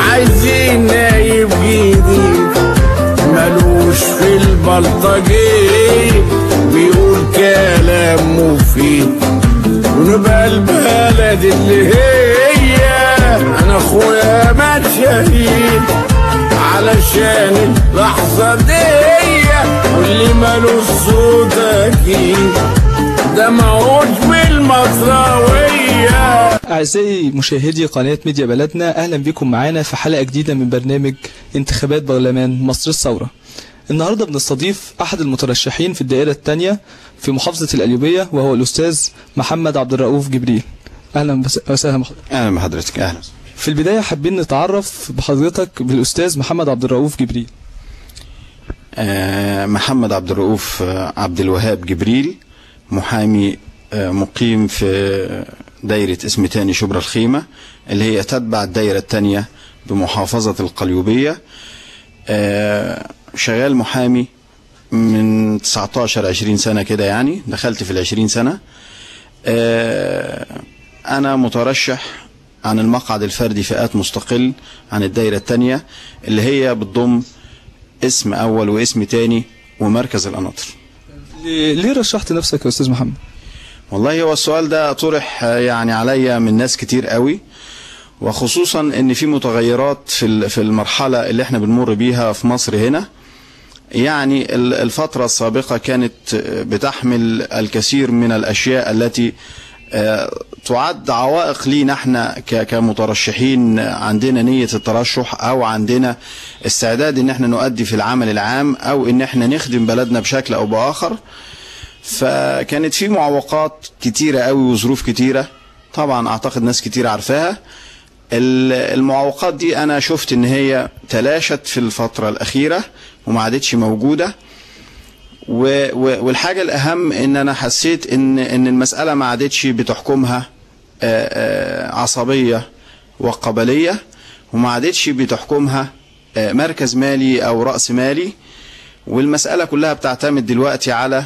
عايزين نايب جديد ملوش في البلطجية بيقول كلام مفيد ونبقى البلد اللي هي انا اخويا مات شهيد علشان اللحظة دي واللي مالوش صوت اكيد ده موت بالمصراوية أعزائي مشاهدي قناة ميديا بلدنا أهلا بكم معانا في حلقة جديدة من برنامج انتخابات برلمان مصر الثورة النهاردة بنستضيف أحد المترشحين في الدائرة الثانية في محافظة القليوبية وهو الأستاذ محمد عبد الرؤوف جبريل أهلا بس- وسهلا بحضرتك اهلا بحضرتك اهلا في البداية حابين نتعرف بحضرتك بالأستاذ محمد عبد الرؤوف جبريل آه محمد عبد الرؤوف آه، عبد الوهاب جبريل محامي آه مقيم في دايرة اسم تاني شبرا الخيمة اللي هي تتبع الدايرة التانية بمحافظة القليوبية آه شغال محامي من 19 20 سنة كده يعني دخلت في العشرين سنة آه أنا مترشح عن المقعد الفردي فئات مستقل عن الدايرة التانية اللي هي بتضم اسم أول واسم تاني ومركز القناطر ليه ليه رشحت نفسك يا أستاذ محمد؟ والله هو السؤال ده طرح آه، يعني عليا من ناس كتير قوي وخصوصا ان في متغيرات في ال- في المرحله اللي احنا بنمر بيها في مصر هنا يعني ال- الفتره السابقه كانت آه، بتحمل الكثير من الاشياء التي آه، تعد عوائق لينا احنا ك- كمترشحين عندنا نيه الترشح او عندنا استعداد ان احنا نؤدي في العمل العام او ان احنا نخدم بلدنا بشكل او باخر فكانت في معوقات كتيرة قوي وظروف كتيرة طبعا اعتقد ناس كتير عارفاها ال- المعوقات دي انا شفت ان هي تلاشت في الفترة الاخيرة وما عادتش موجودة و- و- والحاجة الاهم ان انا حسيت ان ان المسألة ما عادتش بتحكمها آه، آه، عصبية وقبلية وما عادتش بتحكمها آه، مركز مالي او رأس مالي والمسألة كلها بتعتمد دلوقتي على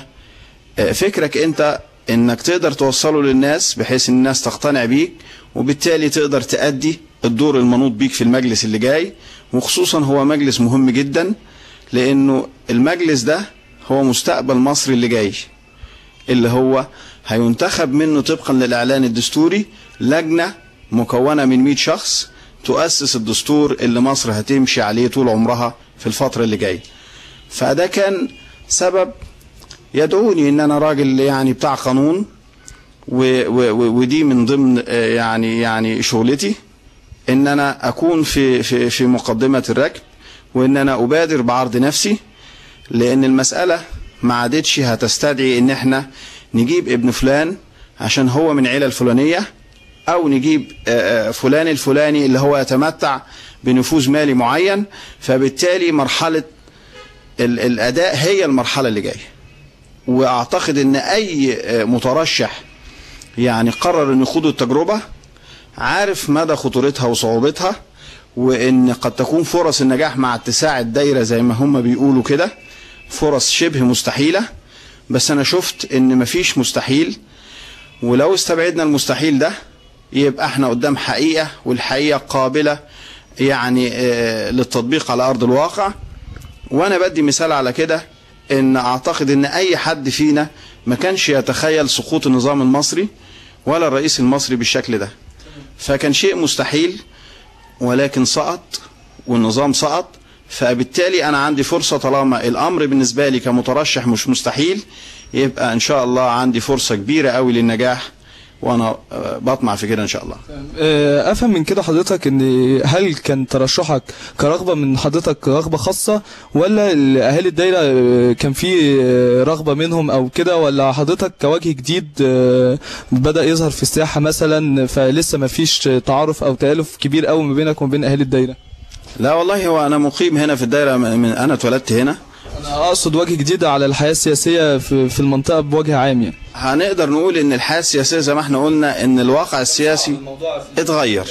فكرك انت انك تقدر توصله للناس بحيث ان الناس تقتنع بيك وبالتالي تقدر تأدي الدور المنوط بيك في المجلس اللي جاي وخصوصا هو مجلس مهم جدا لانه المجلس ده هو مستقبل مصر اللي جاي اللي هو هينتخب منه طبقا للاعلان الدستوري لجنة مكونة من 100 شخص تؤسس الدستور اللي مصر هتمشي عليه طول عمرها في الفترة اللي جايه فده كان سبب يدعوني ان انا راجل يعني بتاع قانون و و و ودي من ضمن آه، يعني يعني شغلتي ان انا اكون في في في مقدمه الركب وان انا ابادر بعرض نفسي لان المساله ما عادتش هتستدعي ان احنا نجيب ابن فلان عشان هو من عيله الفلانيه او نجيب آه، آه، فلان الفلاني اللي هو يتمتع بنفوذ مالي معين فبالتالي مرحله ال- الاداء هي المرحله اللي جايه واعتقد ان اي مترشح يعني قرر انه يخوض التجربه عارف مدى خطورتها وصعوبتها وان قد تكون فرص النجاح مع اتساع الدايره زي ما هم بيقولوا كده فرص شبه مستحيله بس انا شفت ان مفيش مستحيل ولو استبعدنا المستحيل ده يبقى احنا قدام حقيقه والحقيقه قابله يعني آه، للتطبيق على ارض الواقع وانا بدي مثال على كده ان اعتقد ان اي حد فينا ما كانش يتخيل سقوط النظام المصري ولا الرئيس المصري بالشكل ده فكان شيء مستحيل ولكن سقط والنظام سقط فبالتالي انا عندي فرصة طالما الامر بالنسبة لي كمترشح مش مستحيل يبقى ان شاء الله عندي فرصة كبيرة قوي للنجاح وانا آه، بطمع في كده ان شاء الله آه، افهم من كده حضرتك ان هل كان ترشحك كرغبه من حضرتك رغبه خاصه ولا اهالي الدايره آه، كان في آه، رغبه منهم او كده ولا حضرتك كوجه جديد آه، بدا يظهر في الساحه مثلا فلسه ما فيش تعارف او تالف كبير قوي ما بينك وما بين اهالي الدايره لا والله هو انا مقيم هنا في الدايرة من من- انا اتولدت هنا انا اقصد وجه جديد على الحياه السياسيه في في المنطقه بوجه عام يعني هنقدر نقول ان الحياة السياسية زي ما احنا قلنا ان الواقع السياسي اتغير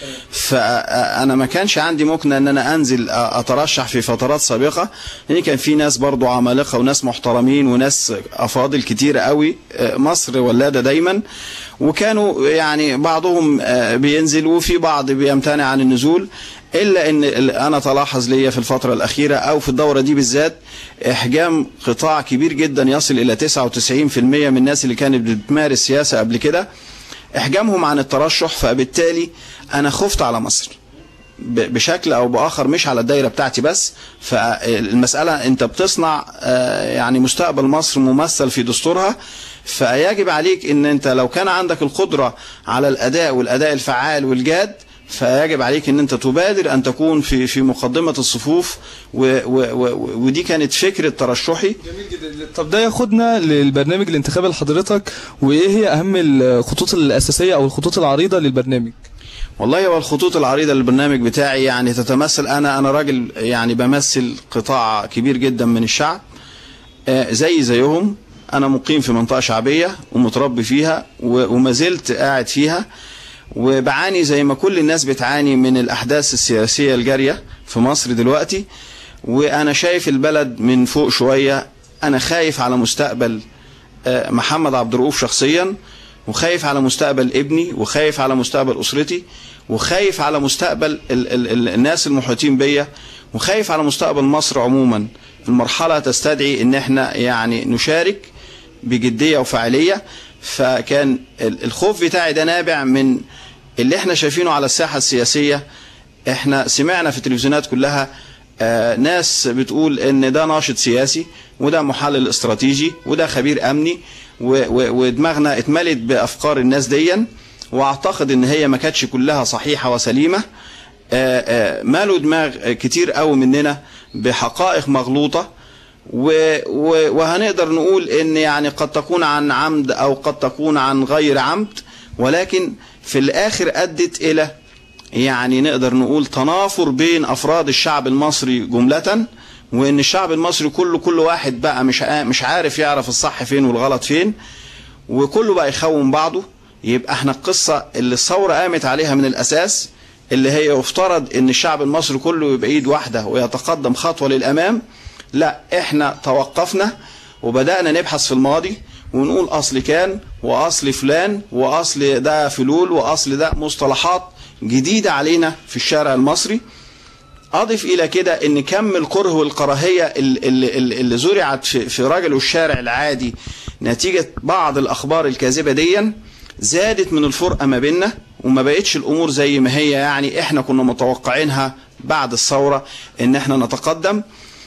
فانا ما كانش عندي مكنه ان انا انزل اترشح في فترات سابقه لان كان في ناس برضو عمالقه وناس محترمين وناس افاضل كتير قوي مصر ولاده دايما وكانوا يعني بعضهم بينزل وفي بعض بيمتنع عن النزول الا ان ال- انا تلاحظ ليا في الفتره الاخيره او في الدوره دي بالذات احجام قطاع كبير جدا يصل الى 99% من الناس اللي كانت بتمارس سياسه قبل كده احجامهم عن الترشح فبالتالي انا خفت على مصر ب- بشكل او باخر مش على الدايره بتاعتي بس فالمساله انت بتصنع آه، يعني مستقبل مصر ممثل في دستورها فيجب عليك ان انت لو كان عندك القدره على الاداء والاداء الفعال والجاد فيجب عليك ان انت تبادر ان تكون في في مقدمه الصفوف و و و ودي كانت فكره ترشحي جميل جدا طب ده ياخدنا للبرنامج الانتخابي لحضرتك وايه هي اهم الخطوط الاساسيه او الخطوط العريضه للبرنامج والله هو الخطوط العريضة للبرنامج بتاعي يعني تتمثل أنا أنا راجل يعني بمثل قطاع كبير جدا من الشعب آه، زي زيهم أنا مقيم في منطقة شعبية ومتربي فيها و- وما زلت قاعد فيها وبعاني زي ما كل الناس بتعاني من الأحداث السياسية الجارية في مصر دلوقتي وأنا شايف البلد من فوق شوية أنا خايف على مستقبل آه، محمد عبد الرؤوف شخصيا وخايف على مستقبل ابني وخايف على مستقبل اسرتي وخايف على مستقبل ال ال ال الناس المحيطين بيا وخايف على مستقبل مصر عموما المرحله تستدعي ان احنا يعني نشارك بجديه وفاعليه فكان ال- الخوف بتاعي ده نابع من اللي احنا شايفينه على الساحه السياسيه احنا سمعنا في التلفزيونات كلها آه ناس بتقول ان ده ناشط سياسي وده محلل استراتيجي وده خبير امني و- و- ودماغنا اتملت بافكار الناس ديا واعتقد ان هي ما كانتش كلها صحيحه وسليمه آه آه مالوا دماغ كتير قوي مننا بحقائق مغلوطه و و وهنقدر نقول ان يعني قد تكون عن عمد او قد تكون عن غير عمد ولكن في الاخر ادت الى يعني نقدر نقول تنافر بين افراد الشعب المصري جمله وان الشعب المصري كله كل واحد بقى مش عا- مش عارف يعرف الصح فين والغلط فين وكله بقى يخون بعضه يبقى احنا القصه اللي الثوره قامت عليها من الاساس اللي هي يفترض ان الشعب المصري كله يبقى ايد واحده ويتقدم خطوه للامام لا احنا توقفنا وبدانا نبحث في الماضي ونقول اصل كان واصل فلان واصل ده فلول واصل ده مصطلحات جديده علينا في الشارع المصري اضف الى كده ان كم الكره والكراهيه اللي, اللي, اللي زرعت في, في رجل الشارع العادي نتيجه بعض الاخبار الكاذبه ديا زادت من الفرقه ما بيننا وما بقتش الامور زي ما هي يعني احنا كنا متوقعينها بعد الثوره ان احنا نتقدم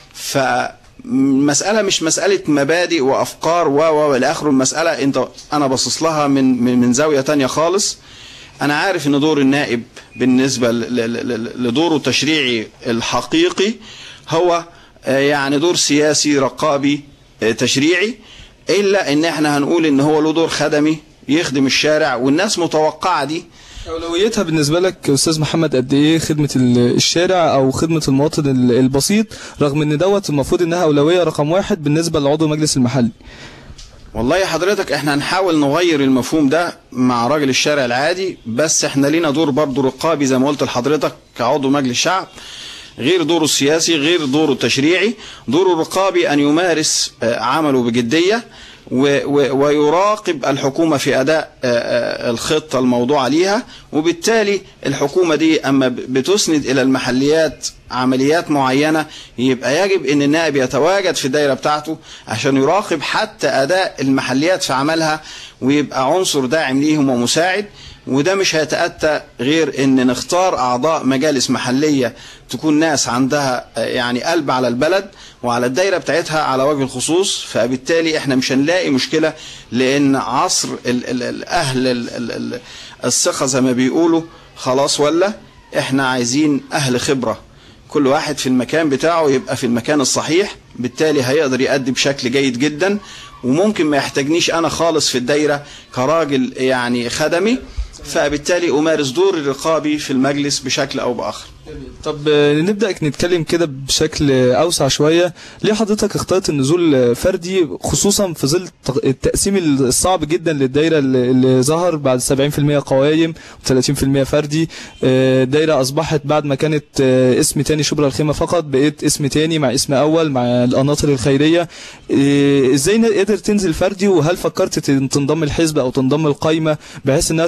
فمسألة مش مسألة مبادئ وأفكار و و إلى آخره المسألة أنت أنا باصص لها من من من زاوية تانية خالص أنا عارف إن دور النائب بالنسبة ل- ل- ل- لدوره التشريعي الحقيقي هو آه، يعني دور سياسي رقابي آه، تشريعي إلا إن إحنا هنقول إن هو له دور خدمي يخدم الشارع والناس متوقعة دي أولويتها بالنسبة لك أستاذ محمد قد إيه خدمة ال- الشارع أو خدمة المواطن ال- البسيط رغم إن دوت المفروض إنها أولوية رقم واحد بالنسبة لعضو المجلس المحلي والله يا حضرتك احنا هنحاول نغير المفهوم ده مع راجل الشارع العادي بس احنا لينا دور برضه رقابي زي ما قلت لحضرتك كعضو مجلس الشعب غير دوره السياسي غير دوره التشريعي دوره الرقابي ان يمارس آه، عمله بجديه و- و- ويراقب الحكومة في أداء آه، آه، الخطة الموضوعة ليها وبالتالي الحكومة دي أما ب- بتسند إلى المحليات عمليات معينة يبقى يجب أن النائب يتواجد في الدائرة بتاعته عشان يراقب حتى أداء المحليات في عملها ويبقى عنصر داعم ليهم ومساعد وده مش هيتأتى غير ان نختار اعضاء مجالس محلية تكون ناس عندها آه، يعني قلب على البلد وعلى الدايرة بتاعتها على وجه الخصوص فبالتالي احنا مش هنلاقي مشكلة لان عصر ال ال الاهل ال ال ال الثقة زي ما بيقولوا خلاص ولا احنا عايزين اهل خبرة كل واحد في المكان بتاعه يبقى في المكان الصحيح بالتالي هيقدر يأدي بشكل جيد جدا وممكن ما يحتاجنيش انا خالص في الدايرة كراجل يعني خدمي فبالتالي امارس دور الرقابي في المجلس بشكل او باخر طب آه، نبدأ نتكلم كده بشكل أوسع شوية ليه حضرتك اخترت النزول آه، فردي خصوصا في ظل التق- التقسيم الصعب جدا للدايرة اللي اللي ظهر بعد 70% قوايم و30% فردي آه، دايرة أصبحت بعد ما كانت آه، اسم تاني شبرا الخيمة فقط بقيت اسم تاني مع اسم أول مع القناطر الخيرية آه، ازاي ن- قدر تنزل فردي وهل فكرت تن- تنضم الحزب أو تنضم القايمة بحيث انها تكون داعم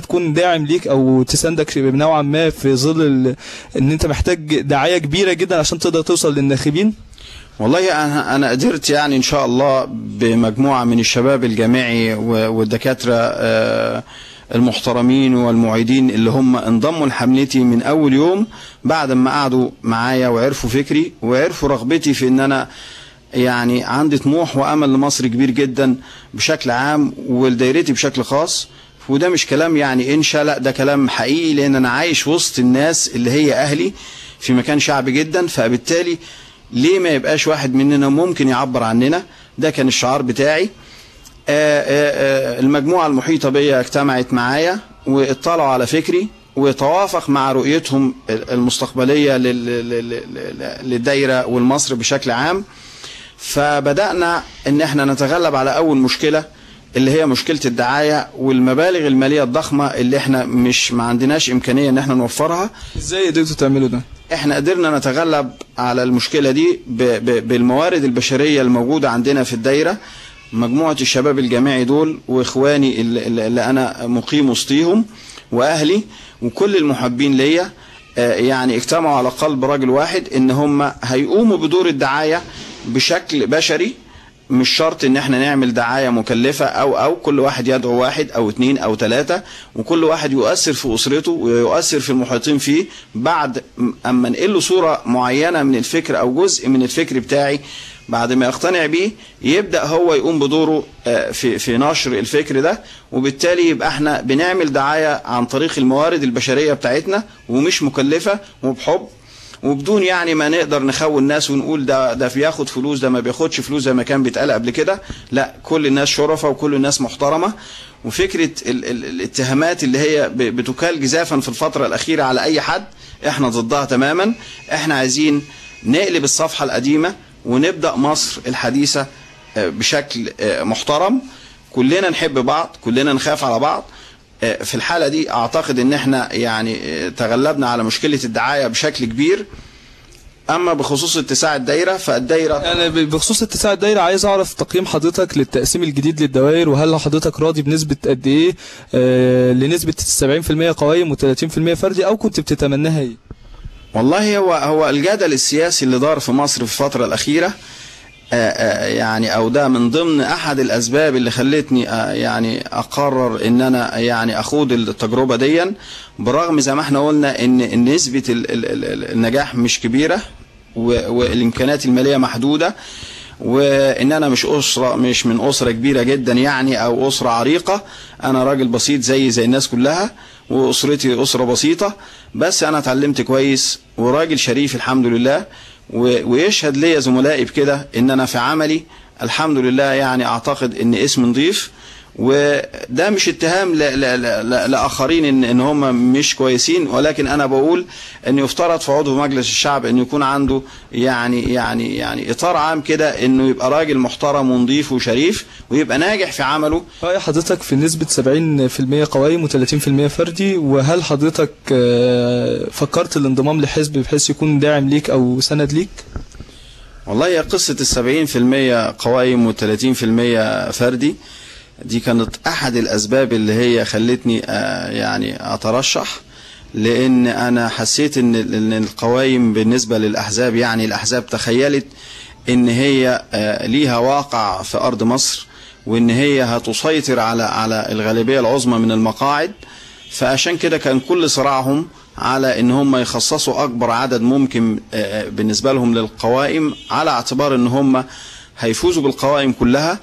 داعم ليك او تساندك نوعا ما في ظل ال- ان انت محتاج دعايه كبيره جدا عشان تقدر توصل للناخبين والله انا انا قدرت يعني ان شاء الله بمجموعه من الشباب الجامعي و- والدكاتره آه، المحترمين والمعيدين اللي هم انضموا لحملتي من اول يوم بعد ما قعدوا معايا وعرفوا فكري وعرفوا رغبتي في ان انا يعني عندي طموح وامل لمصر كبير جدا بشكل عام ولدايرتي بشكل خاص وده مش كلام يعني انشا لا ده كلام حقيقي لان انا عايش وسط الناس اللي هي اهلي في مكان شعبي جدا فبالتالي ليه ما يبقاش واحد مننا ممكن يعبر عننا ده كان الشعار بتاعي آه، آه، آه، المجموعة المحيطة بيا اجتمعت معايا واطلعوا على فكري وتوافق مع رؤيتهم المستقبلية لل- لل- لل- للدايرة والمصر بشكل عام فبدأنا ان احنا نتغلب على اول مشكلة اللي هي مشكلة الدعاية والمبالغ المالية الضخمة اللي احنا مش ما عندناش امكانية ان احنا نوفرها ازاي قدرتوا تعملوا ده احنا قدرنا نتغلب على المشكلة دي ب ب بالموارد البشرية الموجودة عندنا في الدايرة مجموعة الشباب الجامعي دول واخواني اللي, اللي انا مقيم وسطيهم واهلي وكل المحبين ليا آه، يعني اجتمعوا على قلب راجل واحد ان هم هيقوموا بدور الدعاية بشكل بشري مش شرط ان احنا نعمل دعاية مكلفة او او كل واحد يدعو واحد او اتنين او تلاتة وكل واحد يؤثر في اسرته ويؤثر في المحيطين فيه بعد م- اما انقل له صورة معينة من الفكر او جزء من الفكر بتاعي بعد ما يقتنع بيه يبدأ هو يقوم بدوره آه، في في نشر الفكر ده وبالتالي يبقى احنا بنعمل دعاية عن طريق الموارد البشرية بتاعتنا ومش مكلفة وبحب وبدون يعني ما نقدر نخون الناس ونقول ده ده بياخد فلوس ده ما بياخدش فلوس زي ما كان بيتقال قبل كده لا كل الناس شرفة وكل الناس محترمة وفكرة ال ال الاتهامات اللي هي ب- بتكال جزافا في الفترة الأخيرة على أي حد احنا ضدها تماما احنا عايزين نقلب الصفحة القديمة ونبدأ مصر الحديثة آه، بشكل آه، محترم كلنا نحب بعض كلنا نخاف على بعض آه، في الحالة دي أعتقد إن إحنا يعني آه، تغلبنا على مشكلة الدعاية بشكل كبير أما بخصوص اتساع الدايرة فالدايرة انا ب- بخصوص اتساع الدايره عايز اعرف تقييم حضرتك للتقسيم الجديد للدوائر وهل حضرتك راضي بنسبه قد ايه آه لنسبه 70% قوائم و30% فردي او كنت بتتمناها ايه والله هو هو الجدل السياسي اللي دار في مصر في الفترة الأخيرة آه، آه، يعني أو ده من ضمن أحد الأسباب اللي خلتني آه، يعني أقرر إن أنا يعني أخوض التجربة ديا برغم زي ما احنا قلنا إن إن نسبة ال- ال- ال- النجاح مش كبيرة و- والإمكانات المالية محدودة وان انا مش اسره مش من اسره كبيره جدا يعني او اسره عريقه انا راجل بسيط زي زي الناس كلها واسرتي اسره بسيطه بس انا اتعلمت كويس وراجل شريف الحمد لله و- ويشهد ليا زملائي بكده ان انا في عملي الحمد لله يعني اعتقد ان اسم نضيف وده مش اتهام ل- ل- ل- لاخرين ان ان هم مش كويسين ولكن انا بقول ان يفترض في عضو مجلس الشعب ان يكون عنده يعني يعني يعني اطار عام كده انه يبقى راجل محترم ونضيف وشريف ويبقى ناجح في عمله رأي حضرتك في نسبة 70% قوائم و30% فردي وهل حضرتك آه، فكرت الانضمام لحزب بحيث يكون داعم ليك أو سند ليك؟ والله هي قصة السبعين في المية قوائم والتلاتين في المية فردي دي كانت أحد الأسباب اللي هي خلتني آه، يعني أترشح لأن أنا حسيت إن إن القوائم بالنسبة للأحزاب يعني الأحزاب تخيلت إن هي آه، ليها واقع في أرض مصر وإن هي هتسيطر على على الغالبية العظمى من المقاعد فعشان كده كان كل صراعهم على ان هم يخصصوا اكبر عدد ممكن آه، بالنسبه لهم للقوائم على اعتبار ان هم هيفوزوا بالقوائم كلها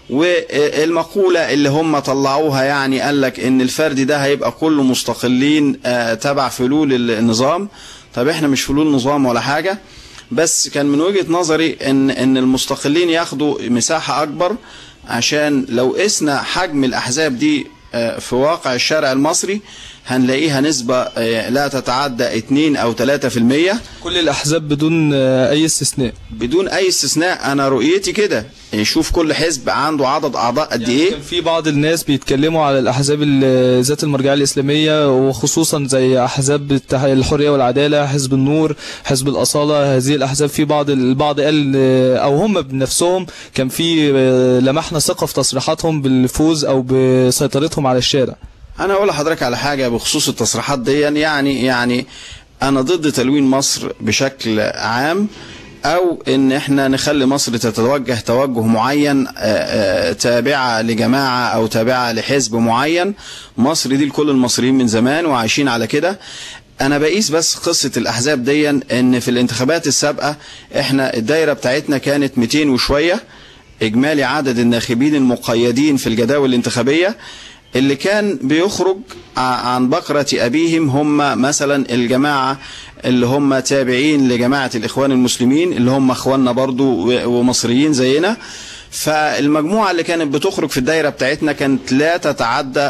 والمقوله اللي هم طلعوها يعني قال لك ان الفرد ده هيبقى كله مستقلين آه، تبع فلول النظام طب احنا مش فلول نظام ولا حاجه بس كان من وجهة نظري ان ان المستقلين ياخدوا مساحة اكبر عشان لو قسنا حجم الاحزاب دي آه، في واقع الشارع المصري هنلاقيها نسبة آه، لا تتعدى 2 او 3% كل الأحزاب بدون آه، أي استثناء بدون اي استثناء انا رؤيتي كده يشوف كل حزب عنده عدد اعضاء قد ايه كان في بعض الناس بيتكلموا على الأحزاب ال- ذات المرجعية الإسلامية وخصوصا زي أحزاب التح- الحرية والعدالة حزب النور حزب الأصالة هذه الأحزاب في بعض البعض قال آه، أو هم بنفسهم كان في آه، لمحنا ثقة في تصريحاتهم بالفوز أو بسيطرتهم على الشارع انا اقول لحضرتك على حاجه بخصوص التصريحات دي يعني يعني انا ضد تلوين مصر بشكل عام او ان احنا نخلي مصر تتوجه توجه معين آه، آه، تابعه لجماعه او تابعه لحزب معين مصر دي لكل المصريين من زمان وعايشين على كده انا بقيس بس قصه الاحزاب دي ان في الانتخابات السابقه احنا الدايره بتاعتنا كانت 200 وشويه اجمالي عدد الناخبين المقيدين في الجداول الانتخابيه اللي كان بيخرج ع- عن بقرة أبيهم هم مثلا الجماعة اللي هم تابعين لجماعة الإخوان المسلمين اللي هم أخواننا برضو و- ومصريين زينا فالمجموعة اللي كانت بتخرج في الدايرة بتاعتنا كانت لا تتعدى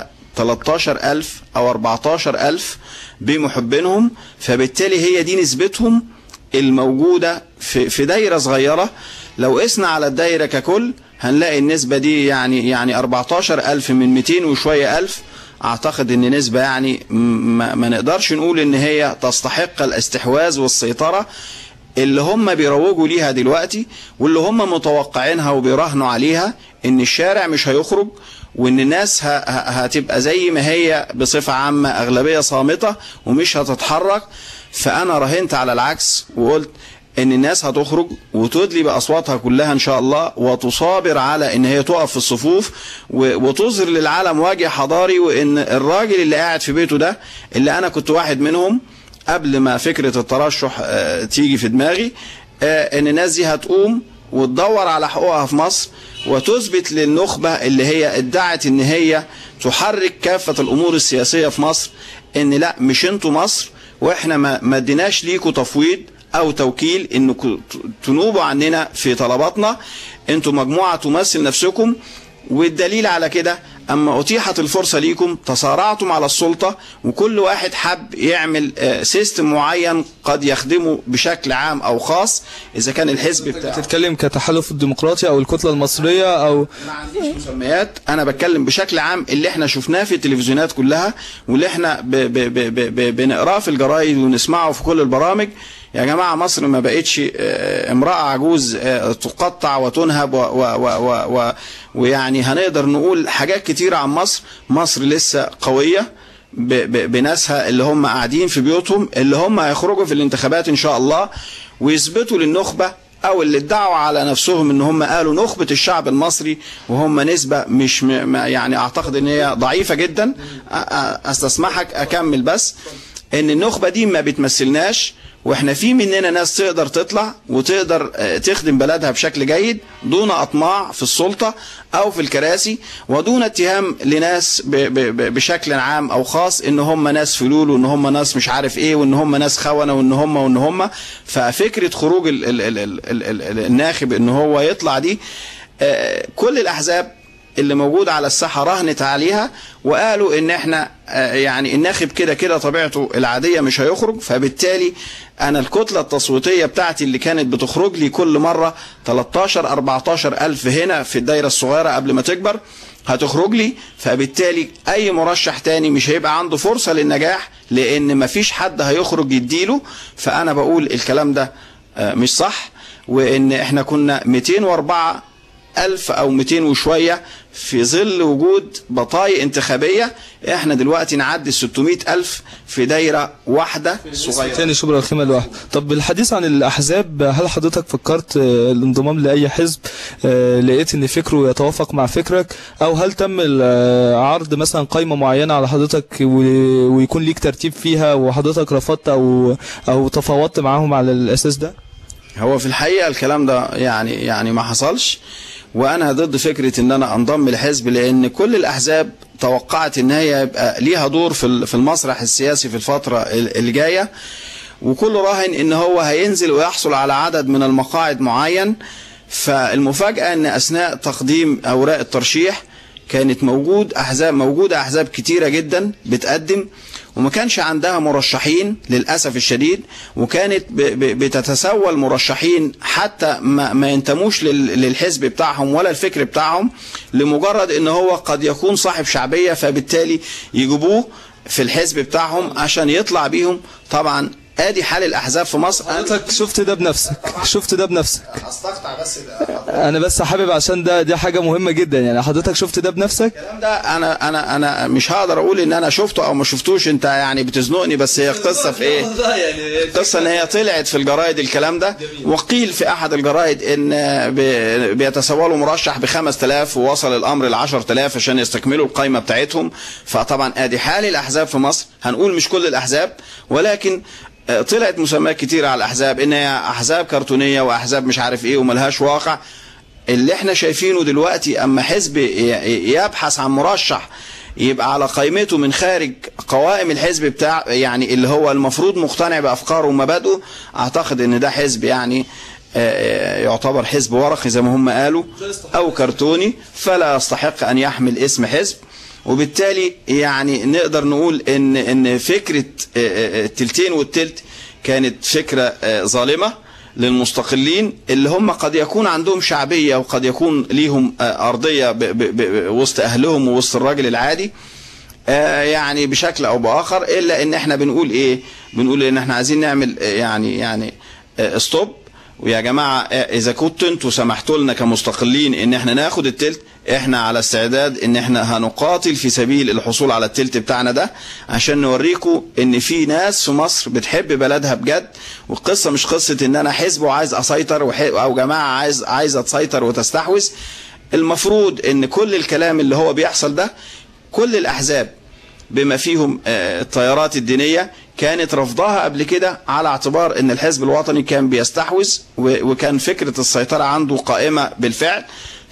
13000 أو 14000 بمحبينهم فبالتالي هي دي نسبتهم الموجودة في, في دايرة صغيرة لو قسنا على الدايرة ككل هنلاقي النسبة دي يعني يعني 14000 من 200 وشوية ألف أعتقد إن نسبة يعني م- ما, ما نقدرش نقول إن هي تستحق الاستحواذ والسيطرة اللي هم بيروجوا ليها دلوقتي واللي هم متوقعينها وبيراهنوا عليها إن الشارع مش هيخرج وإن الناس ه- ه- هتبقى زي ما هي بصفة عامة أغلبية صامتة ومش هتتحرك فأنا راهنت على العكس وقلت ان الناس هتخرج وتدلي باصواتها كلها ان شاء الله وتصابر على ان هي تقف في الصفوف و- وتظهر للعالم وجه حضاري وان الراجل اللي قاعد في بيته ده اللي انا كنت واحد منهم قبل ما فكره الترشح آه، تيجي في دماغي آه، ان الناس دي هتقوم وتدور على حقوقها في مصر وتثبت للنخبه اللي هي ادعت ان هي تحرك كافه الامور السياسيه في مصر ان لا مش انتوا مصر واحنا ما ما اديناش ليكوا تفويض او توكيل انكم تنوبوا عننا في طلباتنا انتوا مجموعه تمثل نفسكم والدليل على كده اما اتيحت الفرصه ليكم تصارعتم على السلطه وكل واحد حب يعمل آه، سيستم معين قد يخدمه بشكل عام او خاص اذا كان الحزب بتاعه تتكلم كتحالف الديمقراطي او الكتله المصريه او ما عنديش مسميات انا بتكلم بشكل عام اللي احنا شفناه في التلفزيونات كلها واللي احنا ب ب ب ب ب بنقراه في الجرايد ونسمعه في كل البرامج يا جماعة مصر ما بقتش آه، امرأة عجوز آه، تقطع وتنهب و و و و و ويعني هنقدر نقول حاجات كتيرة عن مصر مصر لسه قوية ب ب بناسها اللي هم قاعدين في بيوتهم اللي هم هيخرجوا في الانتخابات ان شاء الله ويثبتوا للنخبة او اللي ادعوا على نفسهم ان هم قالوا نخبة الشعب المصري وهم نسبة مش م م- يعني اعتقد ان هي ضعيفة جدا أ- أ- استسمحك اكمل بس ان النخبة دي ما بتمثلناش واحنا في مننا ناس تقدر تطلع وتقدر آه، تخدم بلدها بشكل جيد دون اطماع في السلطة او في الكراسي ودون اتهام لناس ب ب ب بشكل عام او خاص ان هم ناس فلول وان هم ناس مش عارف ايه وان هم ناس خونة وان هم وان هم ففكرة خروج ال ال ال ال ال ال الناخب ان هو يطلع دي آه، كل الاحزاب اللي موجودة على الساحة رهنت عليها وقالوا ان احنا آه، يعني الناخب كده كده طبيعته العادية مش هيخرج فبالتالي انا الكتلة التصويتية بتاعتي اللي كانت بتخرج لي كل مرة 13 14 الف هنا في الدايرة الصغيرة قبل ما تكبر هتخرج لي فبالتالي اي مرشح تاني مش هيبقى عنده فرصة للنجاح لان مفيش حد هيخرج يديله فانا بقول الكلام ده آه، مش صح وان احنا كنا 204 ألف أو 200 وشوية في ظل وجود بطايق انتخابية احنا دلوقتي نعدي 600 ألف في دايرة واحدة صغيرة تاني شبرا الخيمة الواحد طب بالحديث عن الأحزاب هل حضرتك فكرت آه، الانضمام لأي حزب آه، لقيت إن فكره يتوافق مع فكرك أو هل تم ال- عرض مثلا قائمة معينة على حضرتك و- ويكون ليك ترتيب فيها وحضرتك رفضت أو أو تفاوضت معاهم على الأساس ده؟ هو في الحقيقة الكلام ده يعني يعني ما حصلش وانا ضد فكرة ان انا انضم لحزب لان كل الاحزاب توقعت ان هي يبقى ليها دور في ال- في المسرح السياسي في الفترة ال- اللي جاية وكل راهن ان هو هينزل ويحصل على عدد من المقاعد معين فالمفاجأة ان اثناء تقديم اوراق الترشيح كانت موجود احزاب موجودة احزاب كتيرة جدا بتقدم وما كانش عندها مرشحين للأسف الشديد وكانت ب- ب- بتتسول مرشحين حتى ما, ما ينتموش لل- للحزب بتاعهم ولا الفكر بتاعهم لمجرد ان هو قد يكون صاحب شعبية فبالتالي يجيبوه في الحزب بتاعهم عشان يطلع بيهم طبعا ادي حال الاحزاب في مصر حضرتك شفت ده بنفسك شفت ده بنفسك استقطع بس انا بس حابب عشان ده دي حاجه مهمه جدا يعني حضرتك شفت ده بنفسك الكلام ده انا انا انا مش هقدر اقول ان انا شفته او ما شفتوش انت يعني بتزنقني بس هي قصه في ايه قصه ان هي طلعت في الجرايد الكلام ده وقيل في احد الجرايد ان بي- بيتسولوا مرشح ب 5000 ووصل الامر ل 10000 عشان يستكملوا القائمه بتاعتهم فطبعا ادي حال الاحزاب في مصر هنقول مش كل الاحزاب ولكن آه، طلعت مسميات كتير على الاحزاب ان هي احزاب كرتونيه واحزاب مش عارف ايه وملهاش واقع اللي احنا شايفينه دلوقتي اما حزب ي- يبحث عن مرشح يبقى على قائمته من خارج قوائم الحزب بتاع يعني اللي هو المفروض مقتنع بافكاره ومبادئه اعتقد ان ده حزب يعني آه، يعتبر حزب ورقي زي ما هم قالوا او كرتوني فلا يستحق ان يحمل اسم حزب وبالتالي يعني نقدر نقول ان ان فكره آه، آه، التلتين والتلت كانت فكره آه، ظالمه للمستقلين اللي هم قد يكون عندهم شعبيه وقد يكون ليهم آه، ارضيه ب- ب- ب- وسط اهلهم ووسط الراجل العادي آه، يعني بشكل او باخر الا ان احنا بنقول ايه بنقول ان احنا عايزين نعمل آه، يعني يعني ستوب ويا جماعه آه، اذا كنتوا انتوا سمحتوا لنا كمستقلين ان احنا ناخد التلت احنا على استعداد ان احنا هنقاتل في سبيل الحصول على التلت بتاعنا ده عشان نوريكم ان في ناس في مصر بتحب بلدها بجد والقصه مش قصه ان انا حزب وعايز اسيطر وح- او جماعه عايز عايزه تسيطر وتستحوذ المفروض ان كل الكلام اللي هو بيحصل ده كل الاحزاب بما فيهم آه، التيارات الدينية كانت رفضها قبل كده على اعتبار ان الحزب الوطني كان بيستحوذ و- وكان فكرة السيطرة عنده قائمة بالفعل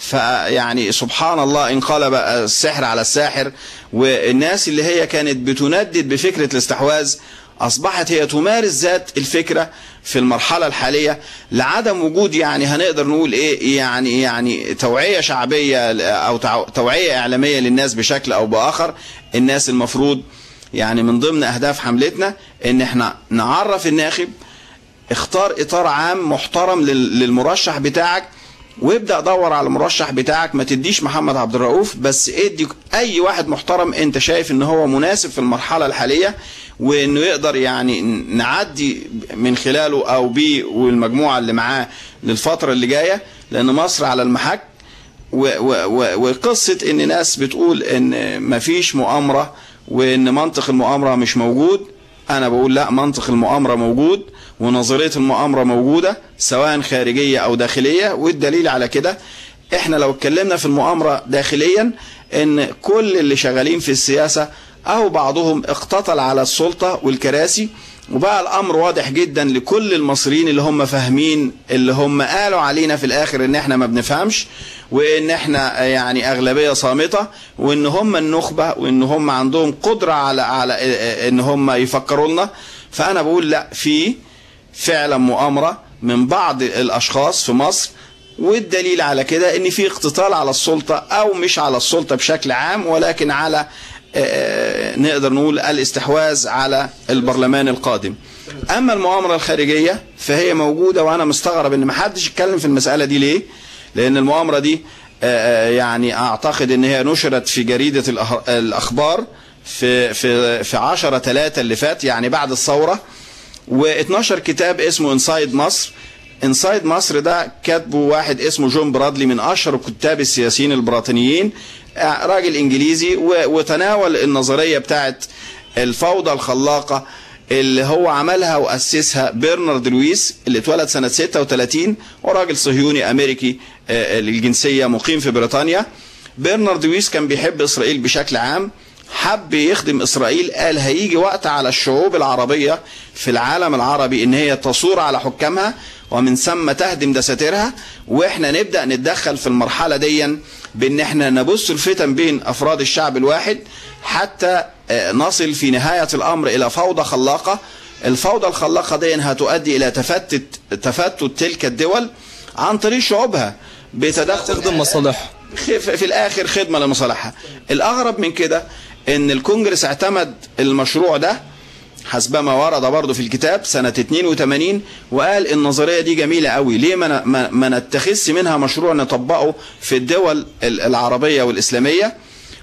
فيعني سبحان الله انقلب السحر على الساحر والناس اللي هي كانت بتندد بفكرة الاستحواذ أصبحت هي تمارس ذات الفكرة في المرحلة الحالية لعدم وجود يعني هنقدر نقول إيه يعني يعني توعية شعبية أو تع- توعية إعلامية للناس بشكل أو بآخر الناس المفروض يعني من ضمن أهداف حملتنا إن إحنا نعرف الناخب اختار اطار عام محترم لل- للمرشح بتاعك وابدا دور على المرشح بتاعك ما تديش محمد عبد الرؤوف بس ادي اي واحد محترم انت شايف ان هو مناسب في المرحله الحاليه وانه يقدر يعني نعدي من خلاله او بيه والمجموعه اللي معاه للفتره اللي جايه لان مصر على المحك و- و- و- وقصة ان ناس بتقول ان مفيش مؤامرة وان منطق المؤامرة مش موجود انا بقول لا منطق المؤامرة موجود ونظرية المؤامرة موجودة سواء خارجية او داخلية والدليل على كده احنا لو اتكلمنا في المؤامرة داخليا ان كل اللي شغالين في السياسة او بعضهم اقتتل على السلطة والكراسي وبقى الامر واضح جدا لكل المصريين اللي هم فاهمين اللي هم قالوا علينا في الاخر ان احنا ما بنفهمش وان احنا يعني اغلبيه صامته وان هم النخبه وان هم عندهم قدره على على ان هم يفكروا لنا فانا بقول لا في فعلا مؤامره من بعض الاشخاص في مصر والدليل على كده ان في اقتتال على السلطه او مش على السلطه بشكل عام ولكن على آه، نقدر نقول الاستحواذ على البرلمان القادم اما المؤامره الخارجيه فهي موجوده وانا مستغرب ان ما حدش اتكلم في المساله دي ليه لان المؤامره دي آه، آه، يعني اعتقد ان هي نشرت في جريده الأخ- الاخبار في في في 10 3 اللي فات يعني بعد الثوره و12 كتاب اسمه انسايد مصر انسايد مصر ده كاتبه واحد اسمه جون برادلي من اشهر الكتاب السياسيين البريطانيين آه، راجل انجليزي و- وتناول النظريه بتاعت الفوضى الخلاقه اللي هو عملها واسسها برنارد لويس اللي اتولد سنه 36 وراجل صهيوني امريكي آه، الجنسيه مقيم في بريطانيا برنارد لويس كان بيحب اسرائيل بشكل عام حب يخدم اسرائيل قال هيجي وقت على الشعوب العربيه في العالم العربي ان هي تصور على حكامها ومن ثم تهدم دساتيرها واحنا نبدا نتدخل في المرحله دي بان احنا نبث الفتن بين افراد الشعب الواحد حتى آه، نصل في نهايه الامر الى فوضى خلاقه الفوضى الخلاقه دي هتؤدي الى تفتت تفتت تلك الدول عن طريق شعوبها بتدخل تخدم مصالحها خ- في الاخر خدمه لمصالحها الاغرب من كده ان الكونجرس اعتمد المشروع ده حسب ما ورد برضه في الكتاب سنة 82 وقال النظرية دي جميلة قوي ليه ما ن- ما, ما نتخذش منها مشروع نطبقه في الدول ال- العربية والإسلامية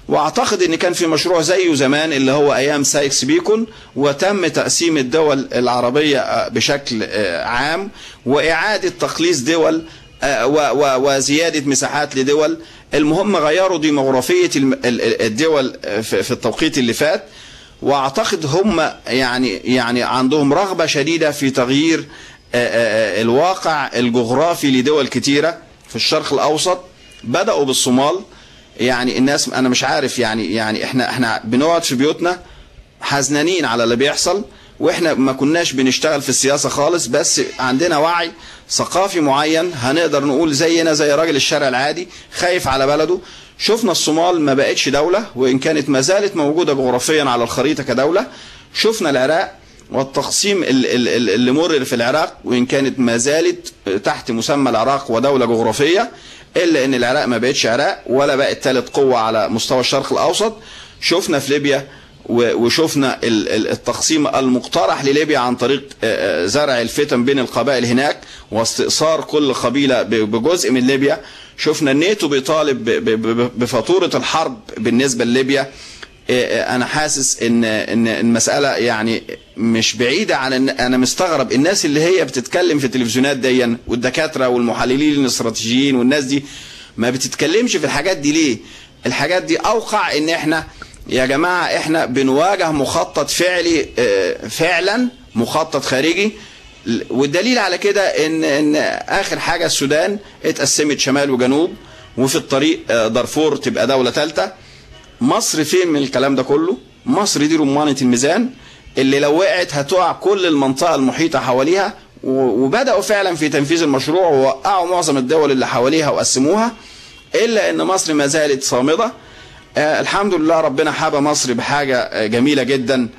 واعتقد ان كان في مشروع زيه زمان اللي هو ايام سايكس بيكون وتم تقسيم الدول العربيه آه، بشكل آه، عام واعاده تخليص دول آه، و- و- وزياده مساحات لدول المهم غيروا ديموغرافيه الم- ال- ال- الدول آه، في في التوقيت اللي فات واعتقد هم يعني يعني عندهم رغبه شديده في تغيير آه، آه، آه، الواقع الجغرافي لدول كتيره في الشرق الاوسط بداوا بالصومال يعني الناس انا مش عارف يعني يعني احنا احنا بنقعد في بيوتنا حزنانين على اللي بيحصل واحنا ما كناش بنشتغل في السياسه خالص بس عندنا وعي ثقافي معين هنقدر نقول زينا زي راجل الشارع العادي خايف على بلده شفنا الصومال ما بقتش دوله وان كانت ما زالت موجوده جغرافيا على الخريطه كدوله شفنا العراق والتقسيم ال- ال- ال- اللي مر في العراق وان كانت ما زالت تحت مسمى العراق ودوله جغرافيه الا ان العراق ما بقتش عراق ولا بقت ثالث قوه على مستوى الشرق الاوسط شفنا في ليبيا و- وشفنا ال- ال- التقسيم المقترح لليبيا عن طريق آه، آه، زرع الفتن بين القبائل هناك واستئثار كل قبيله ب- بجزء من ليبيا شفنا الناتو بيطالب ب- ب- ب- بفاتوره الحرب بالنسبه لليبيا آه، انا حاسس ان ان المساله يعني مش بعيده عن ان انا مستغرب الناس اللي هي بتتكلم في التلفزيونات دي والدكاتره والمحللين الاستراتيجيين والناس دي ما بتتكلمش في الحاجات دي ليه الحاجات دي اوقع ان احنا يا جماعه احنا بنواجه مخطط فعلي آه، فعلا مخطط خارجي والدليل على كده ان ان اخر حاجه السودان اتقسمت شمال وجنوب وفي الطريق آه، دارفور تبقى دوله ثالثه مصر فين من الكلام ده كله مصر دي رمانة الميزان اللي لو وقعت هتقع كل المنطقة المحيطة حواليها و- وبدأوا فعلا في تنفيذ المشروع ووقعوا معظم الدول اللي حواليها وقسموها إلا أن مصر ما زالت صامدة آه الحمد لله ربنا حابى مصر بحاجة آه جميلة جدا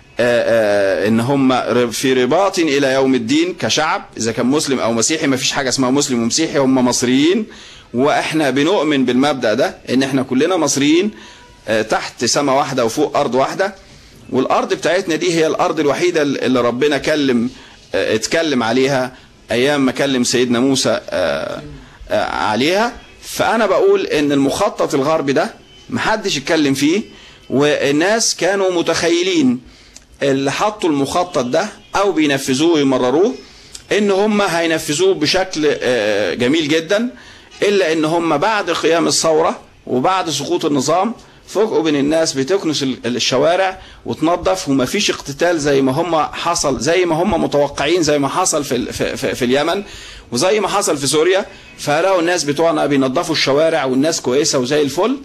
آه آه ان هم ر- في رباط الى يوم الدين كشعب اذا كان مسلم او مسيحي ما فيش حاجه اسمها مسلم ومسيحي هم مصريين واحنا بنؤمن بالمبدا ده ان احنا كلنا مصريين آه، تحت سماء واحده وفوق ارض واحده والارض بتاعتنا دي هي الارض الوحيده اللي ربنا كلم آه، اتكلم عليها ايام ما كلم سيدنا موسى آه، آه، عليها فانا بقول ان المخطط الغربي ده محدش اتكلم فيه والناس كانوا متخيلين اللي حطوا المخطط ده او بينفذوه ويمرروه ان هم هينفذوه بشكل آه، جميل جدا الا ان هم بعد قيام الثوره وبعد سقوط النظام فوجئوا بين الناس بتكنس ال- الشوارع وتنظف ومفيش اقتتال زي ما هم حصل زي ما هم متوقعين زي ما حصل في ال- في, في, في اليمن وزي ما حصل في سوريا فلقوا الناس بتوعنا بينظفوا الشوارع والناس كويسه وزي الفل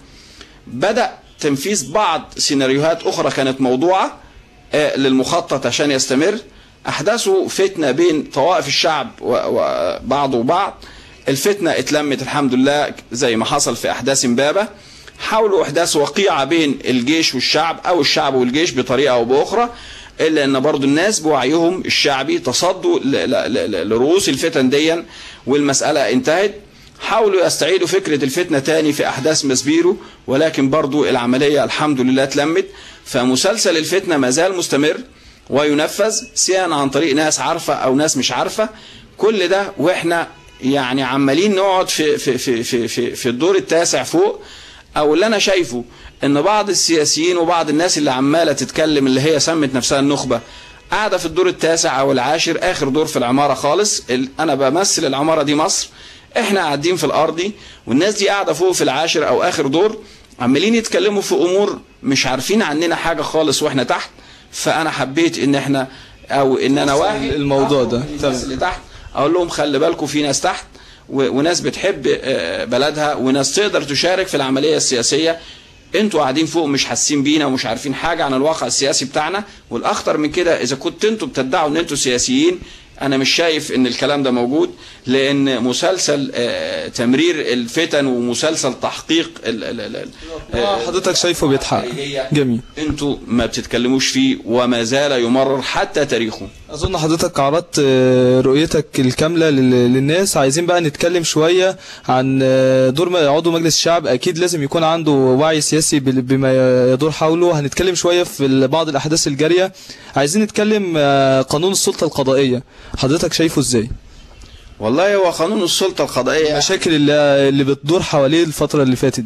بدأ تنفيذ بعض سيناريوهات أخرى كانت موضوعة آه، للمخطط عشان يستمر أحداثوا فتنة بين طوائف الشعب و- وبعض وبعض الفتنة اتلمت الحمد لله زي ما حصل في أحداث امبابة حاولوا إحداث وقيعة بين الجيش والشعب أو الشعب والجيش بطريقة أو بأخرى إلا أن برضو الناس بوعيهم الشعبي تصدوا ل- ل- ل- لرؤوس الفتن ديا والمسألة انتهت حاولوا يستعيدوا فكرة الفتنة تاني في أحداث مسبيرو ولكن برضو العملية الحمد لله اتلمت فمسلسل الفتنة ما زال مستمر وينفذ سواء عن طريق ناس عارفة أو ناس مش عارفة كل ده وإحنا يعني عمالين نقعد في, في, في, في, في, في الدور التاسع فوق أو اللي أنا شايفه إن بعض السياسيين وبعض الناس اللي عمالة تتكلم اللي هي سمت نفسها النخبة قاعدة في الدور التاسع أو العاشر آخر دور في العمارة خالص ال- أنا بمثل العمارة دي مصر احنا قاعدين في الارضي والناس دي قاعده فوق في العاشر او اخر دور عمالين يتكلموا في امور مش عارفين عننا حاجه خالص واحنا تحت فانا حبيت ان احنا او ان انا واحد الموضوع ده. أخرج الناس تمام. اللي تحت اقول لهم خلي بالكم في ناس تحت و- وناس بتحب آه، بلدها وناس تقدر تشارك في العمليه السياسيه انتوا قاعدين فوق مش حاسين بينا ومش عارفين حاجه عن الواقع السياسي بتاعنا والاخطر من كده اذا كنت انتوا بتدعوا ان انتوا سياسيين انا مش شايف ان الكلام ده موجود لان مسلسل آه، تمرير الفتن ومسلسل تحقيق ال ال ال آه، حضرتك شايفه بيتحقق جميل انتوا ما بتتكلموش فيه وما زال يمرر حتى تاريخه اظن حضرتك عرضت آه، رؤيتك الكامله لل- للناس عايزين بقى نتكلم شويه عن آه، دور م- عضو مجلس الشعب اكيد لازم يكون عنده وعي سياسي بال- بما يدور حوله هنتكلم شويه في ال- بعض الاحداث الجاريه عايزين نتكلم آه، قانون السلطه القضائيه حضرتك شايفه ازاي والله هو قانون السلطه القضائيه المشاكل اللي اللي بتدور حواليه الفتره اللي فاتت دي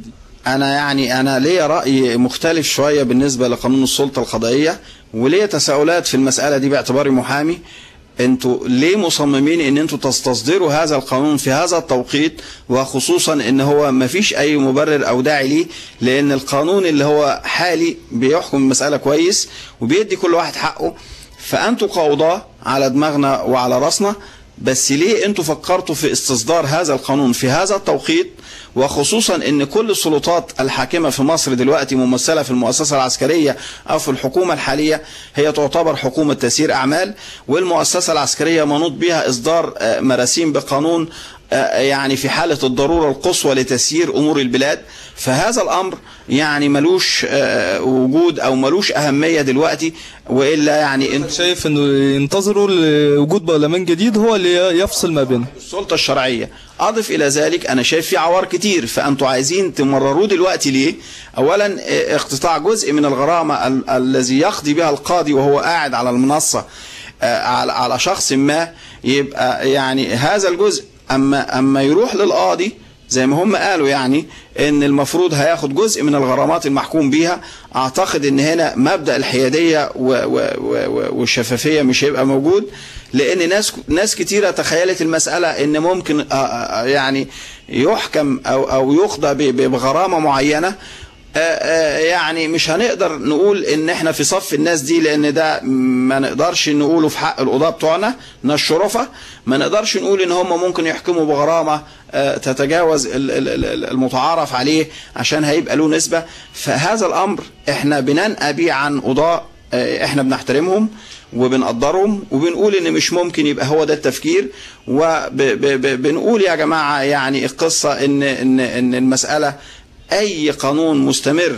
انا يعني انا ليا راي مختلف شويه بالنسبه لقانون السلطه القضائيه وليا تساؤلات في المساله دي باعتباري محامي انتوا ليه مصممين ان انتوا تستصدروا هذا القانون في هذا التوقيت وخصوصا ان هو ما فيش اي مبرر او داعي ليه لان القانون اللي هو حالي بيحكم المساله كويس وبيدي كل واحد حقه فانتوا قوضاه على دماغنا وعلى راسنا بس ليه انتوا فكرتوا في استصدار هذا القانون في هذا التوقيت وخصوصا ان كل السلطات الحاكمه في مصر دلوقتي ممثله في المؤسسه العسكريه او في الحكومه الحاليه هي تعتبر حكومه تسيير اعمال والمؤسسه العسكريه منوط بها اصدار آه، مراسيم بقانون آه، يعني في حاله الضروره القصوى لتسيير امور البلاد فهذا الامر يعني ملوش آه، وجود او ملوش اهميه دلوقتي والا يعني انت شايف انه ينتظروا لوجود برلمان جديد هو اللي يفصل ما بينهم السلطة الشرعية أضف إلى ذلك أنا شايف في عوار كتير فأنتوا عايزين تمرروه دلوقتي ليه أولا اه، اقتطاع جزء من الغرامة ال- الذي يقضي بها القاضي وهو قاعد على المنصة اه، على على شخص ما يبقى يعني هذا الجزء أما أما يروح للقاضي زي ما هم قالوا يعني ان المفروض هياخد جزء من الغرامات المحكوم بيها اعتقد ان هنا مبدا الحياديه و- و- و- و- والشفافيه مش هيبقى موجود لان ناس ناس كتيره تخيلت المساله ان ممكن آه، آه، يعني يحكم او او يقضى ب- ب- بغرامه معينه آه، آه، يعني مش هنقدر نقول ان احنا في صف الناس دي لان ده ما نقدرش نقوله في حق القضاة بتوعنا ناس شرفة ما نقدرش نقول ان هم ممكن يحكموا بغرامة آه، تتجاوز ال- ال- ال- المتعارف عليه عشان هيبقى له نسبة فهذا الامر احنا بننأى بيه عن قضاة آه، احنا بنحترمهم وبنقدرهم وبنقول ان مش ممكن يبقى هو ده التفكير وبنقول يا جماعة يعني القصة ان ان ان المسألة اي قانون مستمر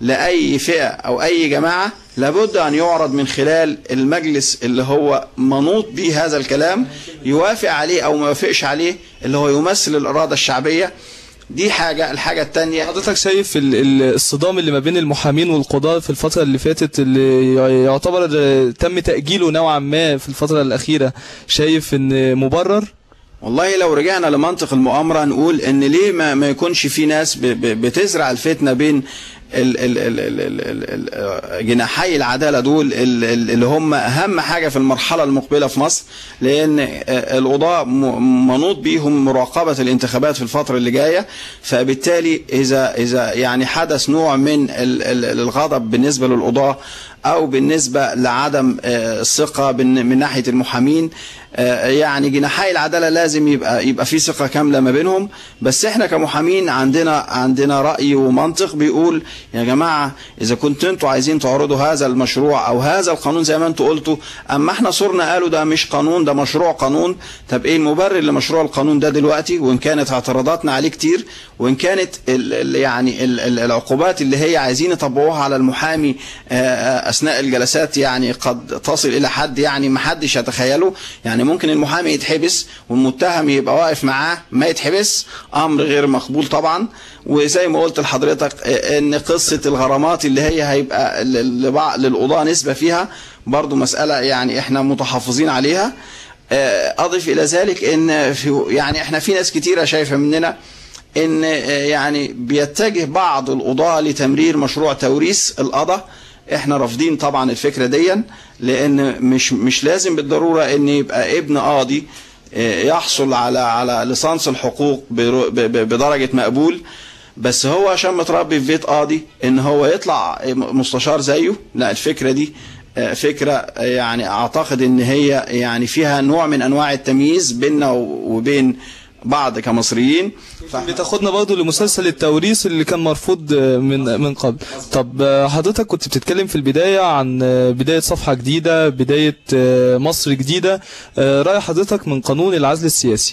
لاي فئه او اي جماعه لابد ان يعرض من خلال المجلس اللي هو منوط به هذا الكلام يوافق عليه او ما يوافقش عليه اللي هو يمثل الاراده الشعبيه دي حاجه الحاجه الثانيه حضرتك شايف ال- ال- الصدام اللي ما بين المحامين والقضاة في الفترة اللي فاتت اللي ي- يعتبر آه، تم تأجيله نوعا ما في الفترة الأخيرة شايف ان مبرر والله لو رجعنا لمنطق المؤامرة نقول ان ليه ما, ما يكونش في ناس ب ب بتزرع الفتنة بين ال ال ال ال ال ال ال جناحي العدالة دول ال ال اللي هم أهم حاجة في المرحلة المقبلة في مصر لأن آه، القضاء م- منوط بيهم مراقبة الانتخابات في الفترة اللي جاية فبالتالي إذا إذا يعني حدث نوع من ال ال الغضب بالنسبة للقضاء أو بالنسبة لعدم آه، الثقة بن- من ناحية المحامين آه، يعني جناحي العدالة لازم يبقى يبقى في ثقة كاملة ما بينهم بس احنا كمحامين عندنا عندنا رأي ومنطق بيقول يا جماعة إذا كنتوا انتوا عايزين تعرضوا هذا المشروع أو هذا القانون زي ما انتوا قلتوا أما احنا صرنا قالوا ده مش قانون ده مشروع قانون طب ايه المبرر لمشروع القانون ده دلوقتي وإن كانت اعتراضاتنا عليه كتير وإن كانت ال ال يعني ال ال العقوبات اللي هي عايزين يطبقوها على المحامي آه، آه، أثناء الجلسات يعني قد تصل إلى حد يعني ما حدش يتخيله يعني ممكن المحامي يتحبس والمتهم يبقى واقف معاه ما يتحبس امر غير مقبول طبعا وزي ما قلت لحضرتك آه، ان قصه الغرامات اللي هي هيبقى ل- لبعض للقضاه نسبه فيها برضو مساله يعني احنا متحفظين عليها آه، اضف الى ذلك ان في يعني احنا في ناس كتيره شايفه مننا ان آه، يعني بيتجه بعض القضاة لتمرير مشروع توريث القضاء احنا رافضين طبعا الفكره دي لان مش مش لازم بالضروره ان يبقى ابن قاضي آه، يحصل على على ليسانس الحقوق برو- ب- ب- بدرجه مقبول بس هو عشان متربي في بيت قاضي ان هو يطلع مستشار زيه لا الفكره دي آه، فكره آه، يعني اعتقد ان هي يعني فيها نوع من انواع التمييز بيننا وبين بعض كمصريين ف... بتاخدنا برضه لمسلسل التوريث اللي كان مرفوض آه، من من قبل طب آه، حضرتك كنت بتتكلم في البداية عن آه، بداية صفحة جديدة بداية آه، مصر جديدة آه، رأي حضرتك من قانون العزل السياسي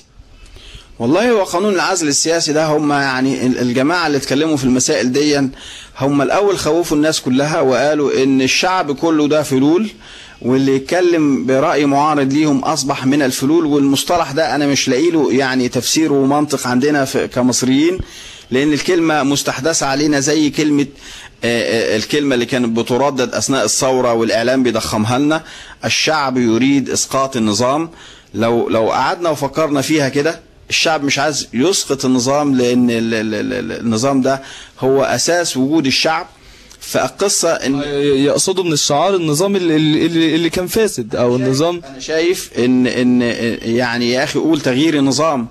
والله هو قانون العزل السياسي ده هم يعني ال- الجماعة اللي اتكلموا في المسائل دي هم الأول خوفوا الناس كلها وقالوا إن الشعب كله ده فلول واللي يتكلم برأي معارض ليهم أصبح من الفلول والمصطلح ده أنا مش لاقي له يعني تفسير ومنطق عندنا في كمصريين لأن الكلمة مستحدثة علينا زي كلمة آه، آه، الكلمة اللي كانت بتردد أثناء الثورة والإعلام بيضخمها لنا الشعب يريد إسقاط النظام لو لو قعدنا وفكرنا فيها كده الشعب مش عايز يسقط النظام لان ال- ال- ال- النظام ده هو اساس وجود الشعب فالقصه ان يقصدوا من الشعار النظام اللي, اللي, اللي كان فاسد او النظام انا شايف ان ان يعني يا اخي قول تغيير النظام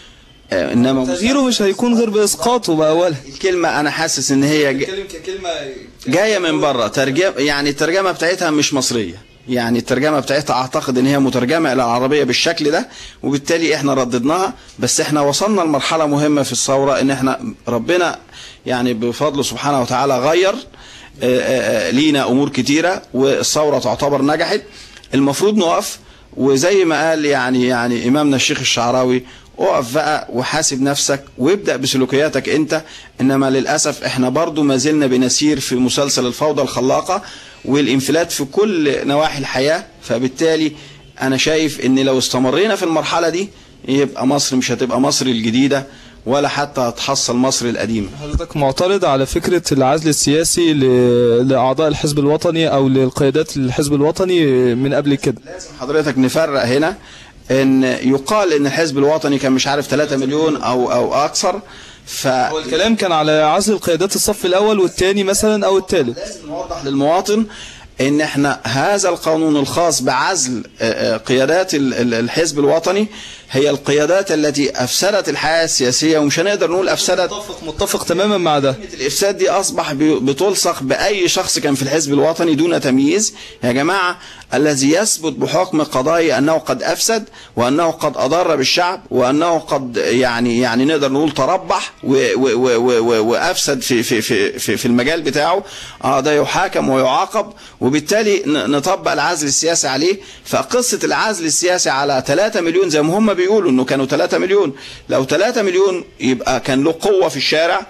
آه، انما تغييره مش هيكون غير باسقاطه باولا الكلمه انا حاسس ان هي ج- ككلمه جايه من بره ترجمه يعني الترجمه بتاعتها مش مصريه يعني الترجمه بتاعتها اعتقد ان هي مترجمه الى العربيه بالشكل ده وبالتالي احنا رددناها بس احنا وصلنا لمرحله مهمه في الثوره ان احنا ربنا يعني بفضله سبحانه وتعالى غير آه، آه، آه، لينا امور كتيره والثوره تعتبر نجحت المفروض نقف وزي ما قال يعني يعني امامنا الشيخ الشعراوي اقف بقى وحاسب نفسك وابدأ بسلوكياتك انت انما للأسف احنا برضو ما زلنا بنسير في مسلسل الفوضى الخلاقة والانفلات في كل نواحي الحياة فبالتالي انا شايف ان لو استمرينا في المرحلة دي يبقى مصر مش هتبقى مصر الجديدة ولا حتى هتحصل مصر القديمة حضرتك معترض على فكرة العزل السياسي ل- لأعضاء الحزب الوطني أو للقيادات الحزب الوطني من قبل كده لازم حضرتك نفرق هنا ان يقال ان الحزب الوطني كان مش عارف 3 مليون او او اكثر ف هو الكلام كان على عزل قيادات الصف الأول والثاني مثلا أو الثالث لازم نوضح للمواطن ان احنا هذا القانون الخاص بعزل آه، آه، قيادات ال- ال- الحزب الوطني هي القيادات التي افسدت الحياه السياسيه ومش هنقدر نقول افسدت متفق متفق تماما مع ده الافساد دي اصبح بي- بتلصق باي شخص كان في الحزب الوطني دون تمييز يا جماعه الذي يثبت بحكم قضائي انه قد افسد وانه قد اضر بالشعب وانه قد يعني يعني نقدر نقول تربح و- و- و- و- و- وافسد في في في في, في المجال بتاعه اه ده يحاكم ويعاقب وبالتالي ن- نطبق العزل السياسي عليه فقصه العزل السياسي على 3 مليون زي ما هم بيقولوا انه كانوا 3 مليون لو 3 مليون يبقى كان له قوه في الشارع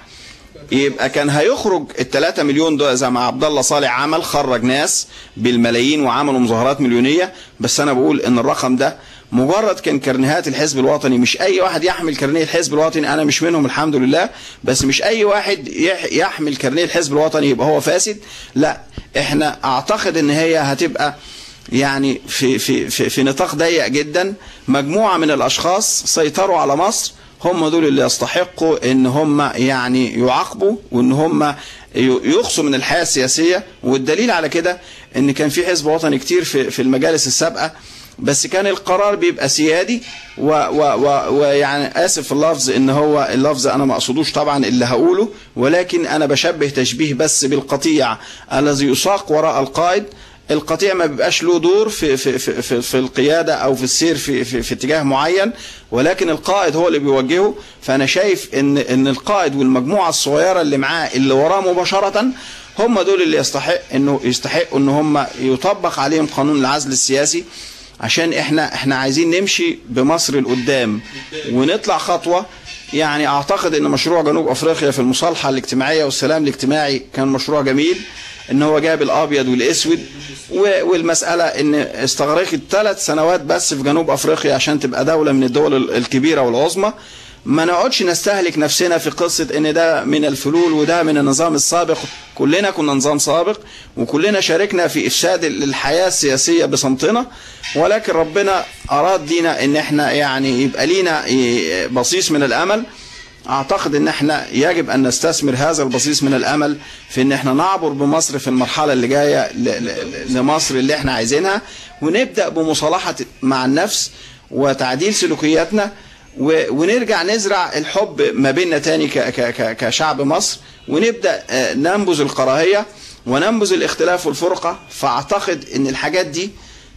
يبقى كان هيخرج ال 3 مليون دول زي ما عبد الله صالح عمل خرج ناس بالملايين وعملوا مظاهرات مليونيه بس انا بقول ان الرقم ده مجرد كان كرنيهات الحزب الوطني مش اي واحد يحمل كرنيه الحزب الوطني انا مش منهم الحمد لله بس مش اي واحد يح- يحمل كرنيه الحزب الوطني يبقى هو فاسد لا احنا اعتقد ان هي هتبقى يعني في في في, في نطاق ضيق جدا مجموعه من الاشخاص سيطروا على مصر هم دول اللي يستحقوا ان هم يعني يعاقبوا وان هم ي- يقصوا من الحياه السياسيه والدليل على كده ان كان في حزب وطني كتير في في المجالس السابقه بس كان القرار بيبقى سيادي و- و- و- ويعني اسف في اللفظ ان هو اللفظ انا ما اقصدوش طبعا اللي هقوله ولكن انا بشبه تشبيه بس بالقطيع الذي يساق وراء القائد القطيع ما بيبقاش له دور في في في في, في القياده او في السير في, في في اتجاه معين ولكن القائد هو اللي بيوجهه فانا شايف ان ان القائد والمجموعه الصغيره اللي معاه اللي وراه مباشره هم دول اللي يستحق انه يستحقوا ان هم يطبق عليهم قانون العزل السياسي عشان احنا احنا عايزين نمشي بمصر لقدام ونطلع خطوه يعني اعتقد ان مشروع جنوب افريقيا في المصالحه الاجتماعيه والسلام الاجتماعي كان مشروع جميل ان هو جاب الابيض والاسود و- والمساله ان استغرقت ثلاث سنوات بس في جنوب افريقيا عشان تبقى دوله من الدول ال- الكبيره والعظمى ما نقعدش نستهلك نفسنا في قصة ان ده من الفلول وده من النظام السابق كلنا كنا نظام سابق وكلنا شاركنا في افساد ال- الحياة السياسية بصمتنا ولكن ربنا اراد لينا ان احنا يعني يبقى لينا إيه، بصيص من الامل اعتقد ان احنا يجب ان نستثمر هذا البصيص من الامل في ان احنا نعبر بمصر في المرحله اللي جايه ل- ل- لمصر اللي احنا عايزينها ونبدا بمصالحه مع النفس وتعديل سلوكياتنا و- ونرجع نزرع الحب ما بيننا تاني ك- ك- ك- كشعب مصر ونبدا آه، ننبذ الكراهيه وننبذ الاختلاف والفرقه فاعتقد ان الحاجات دي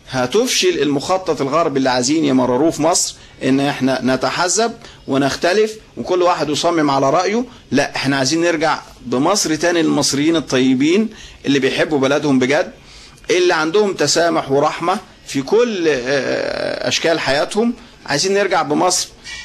هتفشل المخطط الغربي اللي عايزين يمرروه في مصر ان احنا نتحزب ونختلف وكل واحد يصمم على رأيه لا احنا عايزين نرجع بمصر تاني للمصريين الطيبين اللي بيحبوا بلدهم بجد اللي عندهم تسامح ورحمة في كل آه، اشكال حياتهم عايزين نرجع بمصر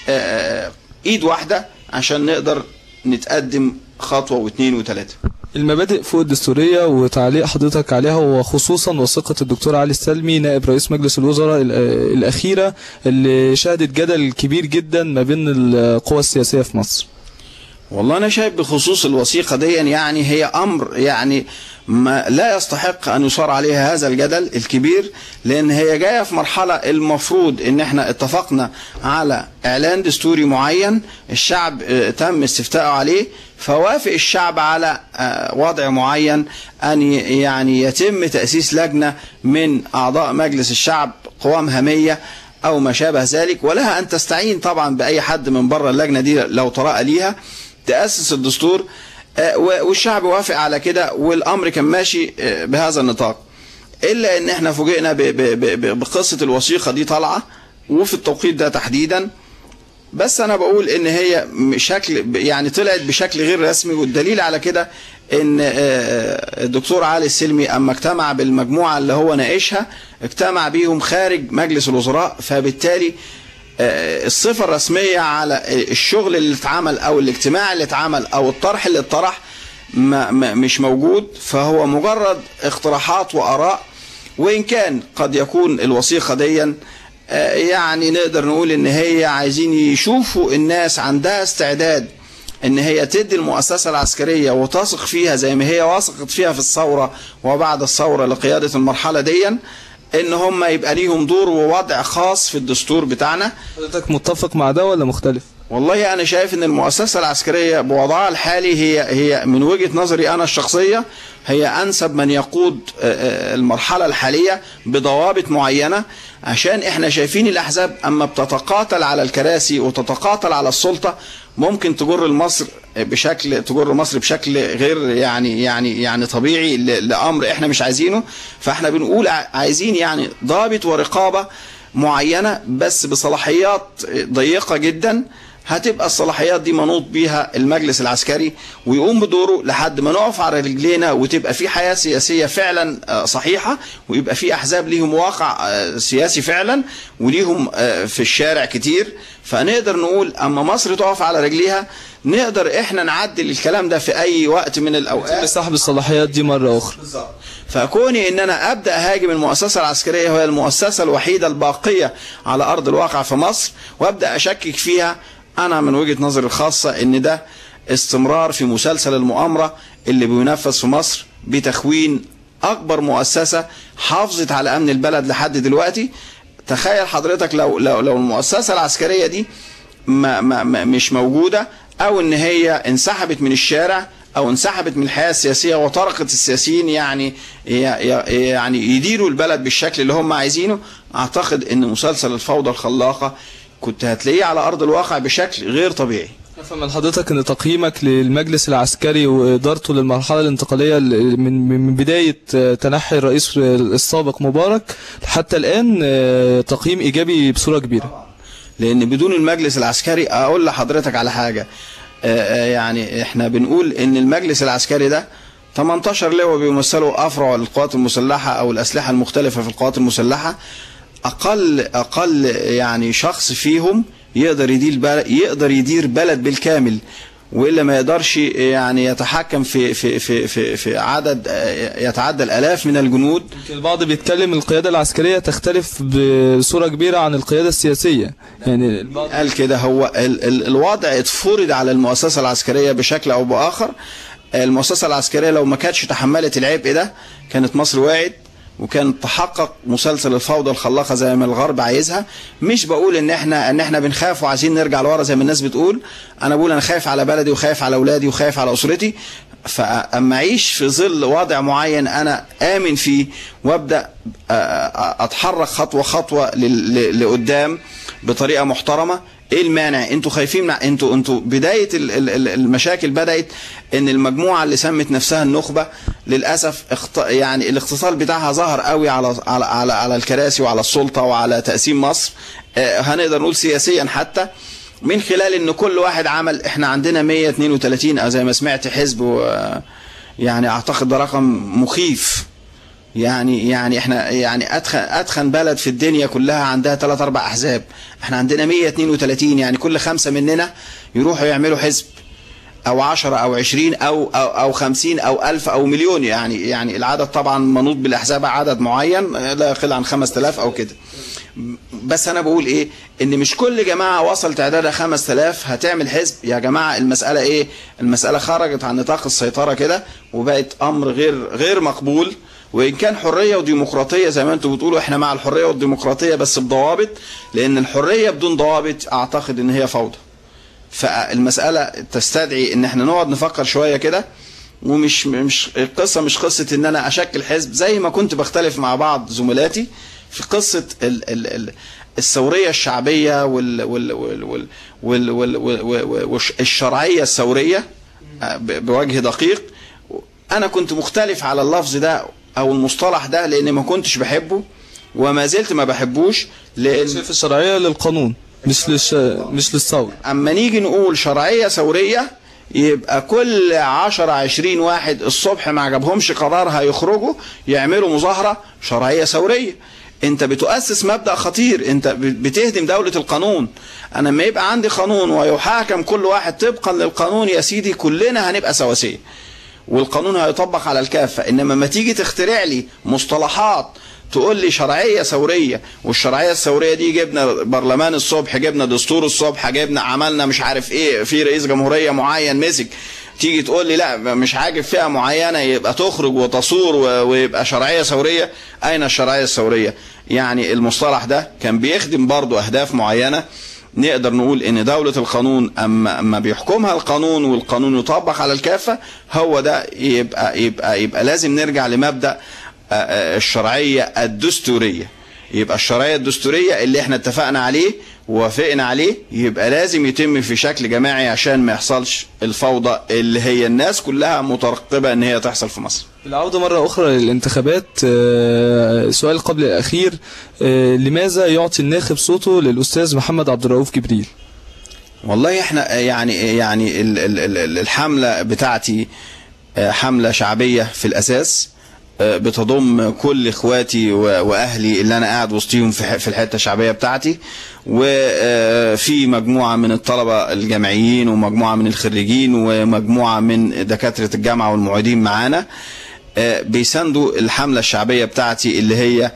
آه، ايد واحدة عشان نقدر نتقدم خطوة واثنين وثلاثة المبادئ فوق الدستورية وتعليق حضرتك عليها وخصوصا وثيقة الدكتور علي السلمي نائب رئيس مجلس الوزراء ال- الأخيرة اللي شهدت جدل كبير جدا ما بين القوى السياسية في مصر والله انا شايف بخصوص الوثيقه دي يعني هي امر يعني ما لا يستحق ان يصار عليها هذا الجدل الكبير لان هي جايه في مرحله المفروض ان احنا اتفقنا على اعلان دستوري معين الشعب اه، تم استفتاءه عليه فوافق الشعب على اه، وضع معين ان ي- يعني يتم تاسيس لجنه من اعضاء مجلس الشعب قوام هميه او ما شابه ذلك ولها ان تستعين طبعا باي حد من بره اللجنه دي لو طرأ ليها تأسس الدستور آه، و- والشعب وافق على كده والأمر كان ماشي آه، بهذا النطاق إلا إن إحنا فوجئنا ب- ب- ب- بقصة الوثيقة دي طالعة وفي التوقيت ده تحديدا بس أنا بقول إن هي شكل يعني طلعت بشكل غير رسمي والدليل على كده إن آه، الدكتور علي السلمي أما اجتمع بالمجموعة اللي هو ناقشها اجتمع بيهم خارج مجلس الوزراء فبالتالي آه، الصفة الرسمية على الشغل اللي اتعمل او الاجتماع اللي اتعمل او الطرح اللي اتطرح ما ما مش موجود فهو مجرد اقتراحات واراء وان كان قد يكون الوثيقة ديا آه، يعني نقدر نقول ان هي عايزين يشوفوا الناس عندها استعداد ان هي تدي المؤسسة العسكرية وتثق فيها زي ما هي وثقت فيها في الثورة وبعد الثورة لقيادة المرحلة ديا ان هم يبقى ليهم دور ووضع خاص في الدستور بتاعنا حضرتك متفق مع ده ولا مختلف والله انا شايف ان المؤسسه العسكريه بوضعها الحالي هي هي من وجهه نظري انا الشخصيه هي انسب من يقود آه، آه، المرحله الحاليه بضوابط معينه عشان احنا شايفين الاحزاب اما بتتقاتل على الكراسي وتتقاتل على السلطه ممكن تجر مصر بشكل تجر مصر بشكل غير يعني يعني يعني طبيعي ل- لامر احنا مش عايزينه فاحنا بنقول ع- عايزين يعني ضابط ورقابه معينه بس بصلاحيات ضيقه جدا هتبقى الصلاحيات دي منوط بيها المجلس العسكري ويقوم بدوره لحد ما نقف على رجلينا وتبقى في حياة سياسية فعلا آه، صحيحة ويبقى في أحزاب ليهم واقع آه، سياسي فعلا وليهم آه، في الشارع كتير فنقدر نقول أما مصر تقف على رجليها نقدر إحنا نعدل الكلام ده في أي وقت من الأوقات بسحب الصلاحيات دي مرة أخرى فكوني ان انا ابدا هاجم المؤسسه العسكريه وهي المؤسسه الوحيده الباقيه على ارض الواقع في مصر وابدا اشكك فيها انا من وجهه نظري الخاصه ان ده استمرار في مسلسل المؤامره اللي بينفذ في مصر بتخوين اكبر مؤسسه حافظت على امن البلد لحد دلوقتي تخيل حضرتك لو لو لو المؤسسه العسكريه دي ما ما ما مش موجوده او ان هي انسحبت من الشارع او انسحبت من الحياه السياسيه وتركت السياسيين يعني ي- ي- يعني يديروا البلد بالشكل اللي هم عايزينه اعتقد ان مسلسل الفوضى الخلاقه كنت هتلاقيه على ارض الواقع بشكل غير طبيعي أفهم من حضرتك ان تقييمك للمجلس العسكري وادارته للمرحله الانتقاليه ل- من من بدايه آه، تنحي الرئيس السابق مبارك حتى الان آه، تقييم ايجابي بصوره كبيره لان بدون المجلس العسكري اقول لحضرتك على حاجه آه، آه، يعني احنا بنقول ان المجلس العسكري ده 18 لواء بيمثلوا افرع القوات المسلحه او الاسلحه المختلفه في القوات المسلحه اقل اقل يعني شخص فيهم يقدر يدير بلد يقدر يدير بلد بالكامل والا ما يقدرش يعني يتحكم في في في في, في عدد آه، يتعدى الالاف من الجنود يمكن البعض بيتكلم القياده العسكريه تختلف بصوره كبيره عن القياده السياسيه يعني البعض قال كده هو ال ال الوضع اتفرض على المؤسسة العسكرية بشكل أو بآخر المؤسسة العسكرية لو ما كانتش تحملت العبء ده كانت مصر وقعت وكان تحقق مسلسل الفوضى الخلاقه زي ما الغرب عايزها مش بقول ان احنا ان احنا بنخاف وعايزين نرجع لورا زي ما الناس بتقول انا بقول انا خايف على بلدي وخايف على اولادي وخايف على اسرتي فاما اعيش في ظل وضع معين انا امن فيه وابدا اتحرك خطوه خطوه لل- لقدام بطريقه محترمه ايه المانع انتوا خايفين مع انتوا انتوا بدايه ال- ال- ال- المشاكل بدات ان المجموعه اللي سمت نفسها النخبه للاسف اخت... يعني الاختصال بتاعها ظهر قوي على على على, على الكراسي وعلى السلطه وعلى تقسيم مصر آه، هنقدر نقول سياسيا حتى من خلال ان كل واحد عمل احنا عندنا 132 او زي ما سمعت حزب و... يعني اعتقد ده رقم مخيف يعني يعني احنا يعني اتخن اتخن بلد في الدنيا كلها عندها ثلاث اربع احزاب احنا عندنا 132 يعني كل خمسه مننا يروحوا يعملوا حزب او 10 او 20 او او او 50 او 1000 او مليون يعني يعني العدد طبعا منوط بالاحزاب عدد معين لا يقل عن 5000 او كده بس انا بقول ايه ان مش كل جماعه وصل تعدادها 5000 هتعمل حزب يا جماعه المساله ايه المساله خرجت عن نطاق السيطره كده وبقت امر غير غير مقبول وان كان حريه وديمقراطيه زي ما انتم بتقولوا احنا مع الحريه والديمقراطيه بس بضوابط لان الحريه بدون ضوابط اعتقد ان هي فوضى فالمساله تستدعي ان احنا نقعد نفكر شويه كده ومش مش القصه مش قصه ان انا اشكل حزب زي ما كنت بختلف مع بعض زملاتي في قصه ال ال ال الثوريه الشعبيه وال وال وال وال وال وال وال والشرعيه الثوريه ب- بوجه دقيق انا كنت مختلف على اللفظ ده او المصطلح ده لان ما كنتش بحبه وما زلت ما بحبوش لان شايف الشرعية للقانون مش للش... مش للثورة اما نيجي نقول شرعية ثورية يبقى كل 10 20 واحد الصبح ما عجبهمش قرار هيخرجوا يعملوا مظاهرة شرعية ثورية انت بتؤسس مبدأ خطير انت بتهدم دولة القانون انا لما يبقى عندي قانون ويحاكم كل واحد طبقا للقانون يا سيدي كلنا هنبقى سواسية والقانون هيطبق على الكافة انما ما تيجي تخترع لي مصطلحات تقول لي شرعيه ثوريه والشرعيه الثوريه دي جبنا برلمان الصبح جبنا دستور الصبح جبنا عملنا مش عارف ايه في رئيس جمهوريه معين مسك تيجي تقول لي لا مش عاجب فئه معينه يبقى تخرج وتصور و- ويبقى شرعيه ثوريه اين الشرعيه الثوريه يعني المصطلح ده كان بيخدم برضه اهداف معينه نقدر نقول ان دولة القانون اما اما بيحكمها القانون والقانون يطبق على الكافة هو ده يبقى يبقى يبقى لازم نرجع لمبدأ آه، آه، الشرعية الدستورية يبقى الشرعية الدستورية اللي احنا اتفقنا عليه ووافقنا عليه يبقى لازم يتم في شكل جماعي عشان ما يحصلش الفوضى اللي هي الناس كلها مترقبة ان هي تحصل في مصر العودة مرة أخرى للانتخابات آه، سؤال قبل الأخير آه، لماذا يعطي الناخب صوته للأستاذ محمد عبد الرؤوف جبريل والله احنا يعني يعني ال- ال- ال- الحملة بتاعتي آه، حملة شعبية في الأساس آه، بتضم كل اخواتي و- واهلي اللي انا قاعد وسطيهم في ح- في الحته الشعبيه بتاعتي وفي مجموعه من الطلبه الجامعيين ومجموعه من الخريجين ومجموعه من دكاتره الجامعه والمعيدين معانا آه، بيساندوا الحمله الشعبيه بتاعتي اللي هي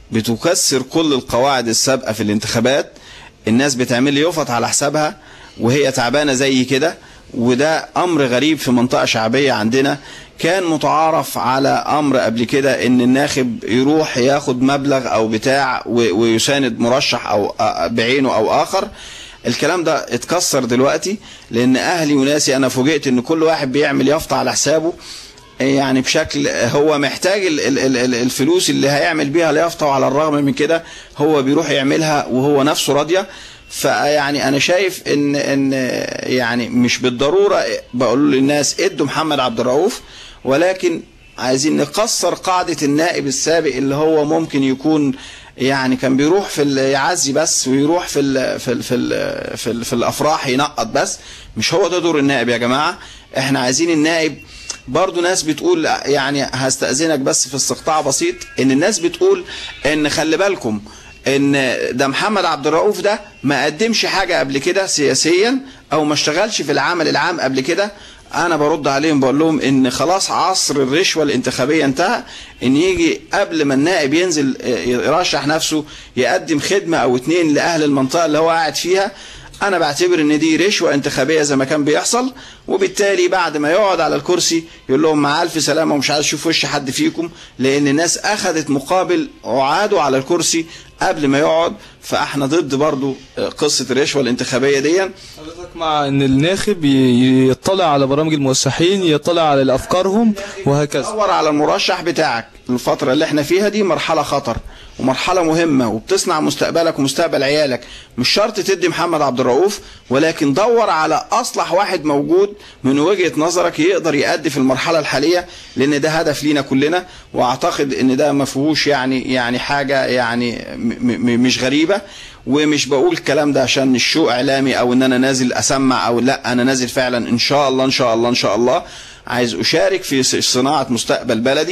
بتكسر كل القواعد السابقه في الانتخابات الناس بتعمل لي يفط على حسابها وهي تعبانه زي كده وده امر غريب في منطقه شعبيه عندنا كان متعارف على امر قبل كده ان الناخب يروح ياخد مبلغ او بتاع و- ويساند مرشح او آه، بعينه او اخر الكلام ده اتكسر دلوقتي لان اهلي وناسي انا فوجئت ان كل واحد بيعمل يافطه على حسابه يعني بشكل هو محتاج ال- ال- ال- ال- الفلوس اللي هيعمل بيها اليافطه وعلى الرغم من كده هو بيروح يعملها وهو نفسه راضيه فيعني انا شايف ان ان يعني مش بالضروره بقول للناس ادوا محمد عبد الرؤوف ولكن عايزين نكسر قاعده النائب السابق اللي هو ممكن يكون يعني كان بيروح في ال- يعزي بس ويروح في ال في ال في ال في, ال في الافراح ينقط بس مش هو ده دور النائب يا جماعه احنا عايزين النائب برضو ناس بتقول يعني هستأذنك بس في استقطاع بسيط ان الناس بتقول ان خلي بالكم ان ده محمد عبد الرؤوف ده ما قدمش حاجة قبل كده سياسيا او ما اشتغلش في العمل العام قبل كده انا برد عليهم بقول لهم ان خلاص عصر الرشوة الانتخابية انتهى ان يجي قبل ما النائب ينزل يرشح نفسه يقدم خدمة او اتنين لاهل المنطقة اللي هو قاعد فيها انا بعتبر ان دي رشوه انتخابيه زي ما كان بيحصل وبالتالي بعد ما يقعد على الكرسي يقول لهم مع الف سلامه ومش عايز اشوف وش حد فيكم لان الناس اخذت مقابل وعادوا على الكرسي قبل ما يقعد فاحنا ضد برضو قصه الرشوه الانتخابيه دي حضرتك مع ان الناخب ي- يطلع على برامج المرشحين يطلع على افكارهم وهكذا دور على المرشح بتاعك الفترة اللي احنا فيها دي مرحلة خطر ومرحلة مهمة وبتصنع مستقبلك ومستقبل عيالك مش شرط تدي محمد عبد الرؤوف ولكن دور على أصلح واحد موجود من وجهة نظرك يقدر يأدي في المرحلة الحالية لأن ده هدف لينا كلنا وأعتقد إن ده ما فيهوش يعني يعني حاجة يعني م- م- مش غريبة ومش بقول الكلام ده عشان الشو إعلامي أو إن أنا نازل أسمع أو لا أنا نازل فعلا إن شاء الله إن شاء الله إن شاء الله عايز أشارك في صناعة مستقبل بلدي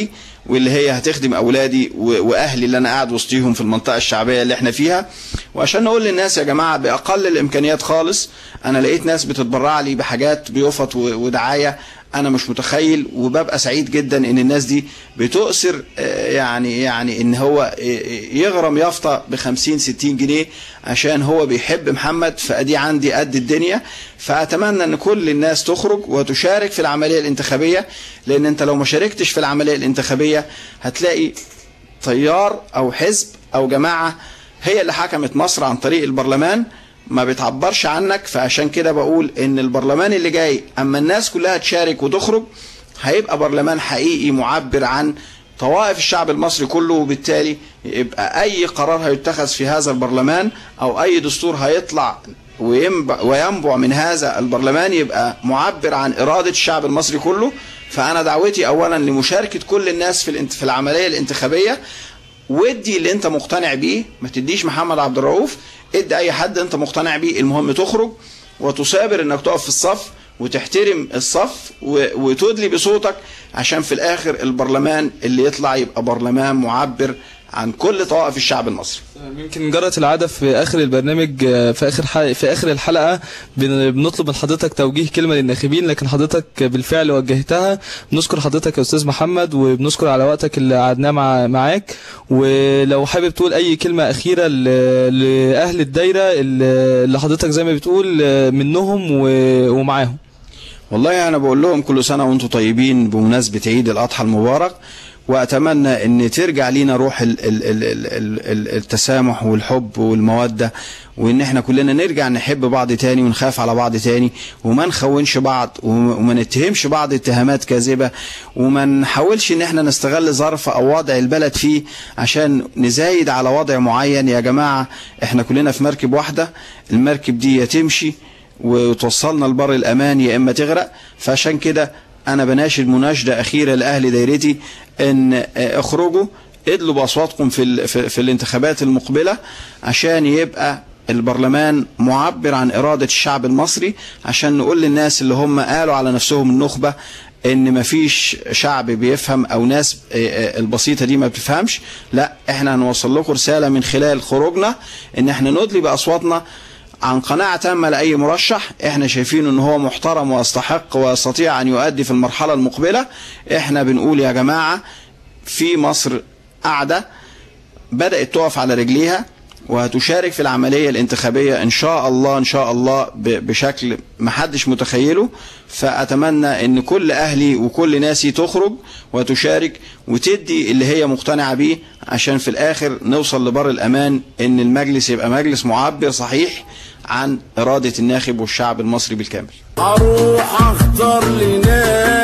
واللي هي هتخدم اولادي و- واهلي اللي انا قاعد وسطيهم في المنطقه الشعبيه اللي احنا فيها وعشان نقول للناس يا جماعه باقل الامكانيات خالص انا لقيت ناس بتتبرع لي بحاجات بيفط و- ودعايه انا مش متخيل وببقى سعيد جدا ان الناس دي بتؤثر آه، يعني يعني ان هو آه، يغرم يافطه ب 50 60 جنيه عشان هو بيحب محمد فادي عندي قد الدنيا فاتمنى ان كل الناس تخرج وتشارك في العمليه الانتخابيه لان انت لو ما شاركتش في العمليه الانتخابيه هتلاقي تيار او حزب او جماعه هي اللي حكمت مصر عن طريق البرلمان ما بتعبرش عنك فعشان كده بقول ان البرلمان اللي جاي اما الناس كلها تشارك وتخرج هيبقى برلمان حقيقي معبر عن طوائف الشعب المصري كله وبالتالي يبقى اي قرار هيتخذ في هذا البرلمان او اي دستور هيطلع وينبع, وينبع من هذا البرلمان يبقى معبر عن إرادة الشعب المصري كله فأنا دعوتي أولا لمشاركة كل الناس في, الانت... في العملية الانتخابية ودي اللي انت مقتنع بيه ما تديش محمد عبد الرؤوف ادي اي حد انت مقتنع بيه المهم تخرج وتصابر انك تقف في الصف وتحترم الصف و... وتدلي بصوتك عشان في الاخر البرلمان اللي يطلع يبقى برلمان معبر عن كل طوائف الشعب المصري يمكن جرت العاده في اخر البرنامج آه، في اخر حلقة في اخر الحلقه بن- بنطلب من حضرتك توجيه كلمه للناخبين لكن حضرتك بالفعل وجهتها بنشكر حضرتك يا استاذ محمد وبنشكر على وقتك اللي قعدناه مع معاك ولو حابب تقول اي كلمه اخيره ل- لاهل الدايره اللي اللي حضرتك زي ما بتقول آه، منهم و- ومعاهم والله انا بقول لهم كل سنه وانتم طيبين بمناسبه عيد الاضحى المبارك واتمنى ان ترجع لينا روح ال- ال- ال- ال- ال- ال- التسامح والحب والموده وان احنا كلنا نرجع نحب بعض تاني ونخاف على بعض تاني وما نخونش بعض وما وما نتهمش بعض اتهامات كاذبه وما نحاولش ان احنا نستغل ظرف او وضع البلد فيه عشان نزايد على وضع معين يا جماعه احنا كلنا في مركب واحده المركب دي يا تمشي وتوصلنا لبر الامان يا اما تغرق فعشان كده انا بناشد مناشده اخيره لاهل دايرتي ان آه، اخرجوا ادلوا باصواتكم في ال- في, في الانتخابات المقبله عشان يبقى البرلمان معبر عن اراده الشعب المصري عشان نقول للناس اللي هم قالوا على نفسهم النخبه ان مفيش شعب بيفهم او ناس آه، آه، البسيطه دي ما بتفهمش لا احنا هنوصل لكم رساله من خلال خروجنا ان احنا ندلي باصواتنا عن قناعة تامة لأي مرشح احنا شايفين ان هو محترم ويستحق ويستطيع ان يؤدي في المرحلة المقبلة احنا بنقول يا جماعة في مصر قاعدة بدأت تقف على رجليها وهتشارك في العملية الانتخابية ان شاء الله ان شاء الله ب- بشكل محدش متخيله فاتمنى ان كل اهلي وكل ناسي تخرج وتشارك وتدي اللي هي مقتنعة بيه عشان في الاخر نوصل لبر الامان ان المجلس يبقى مجلس معبر صحيح عن ارادة الناخب والشعب المصري بالكامل اروح اختار لي ناس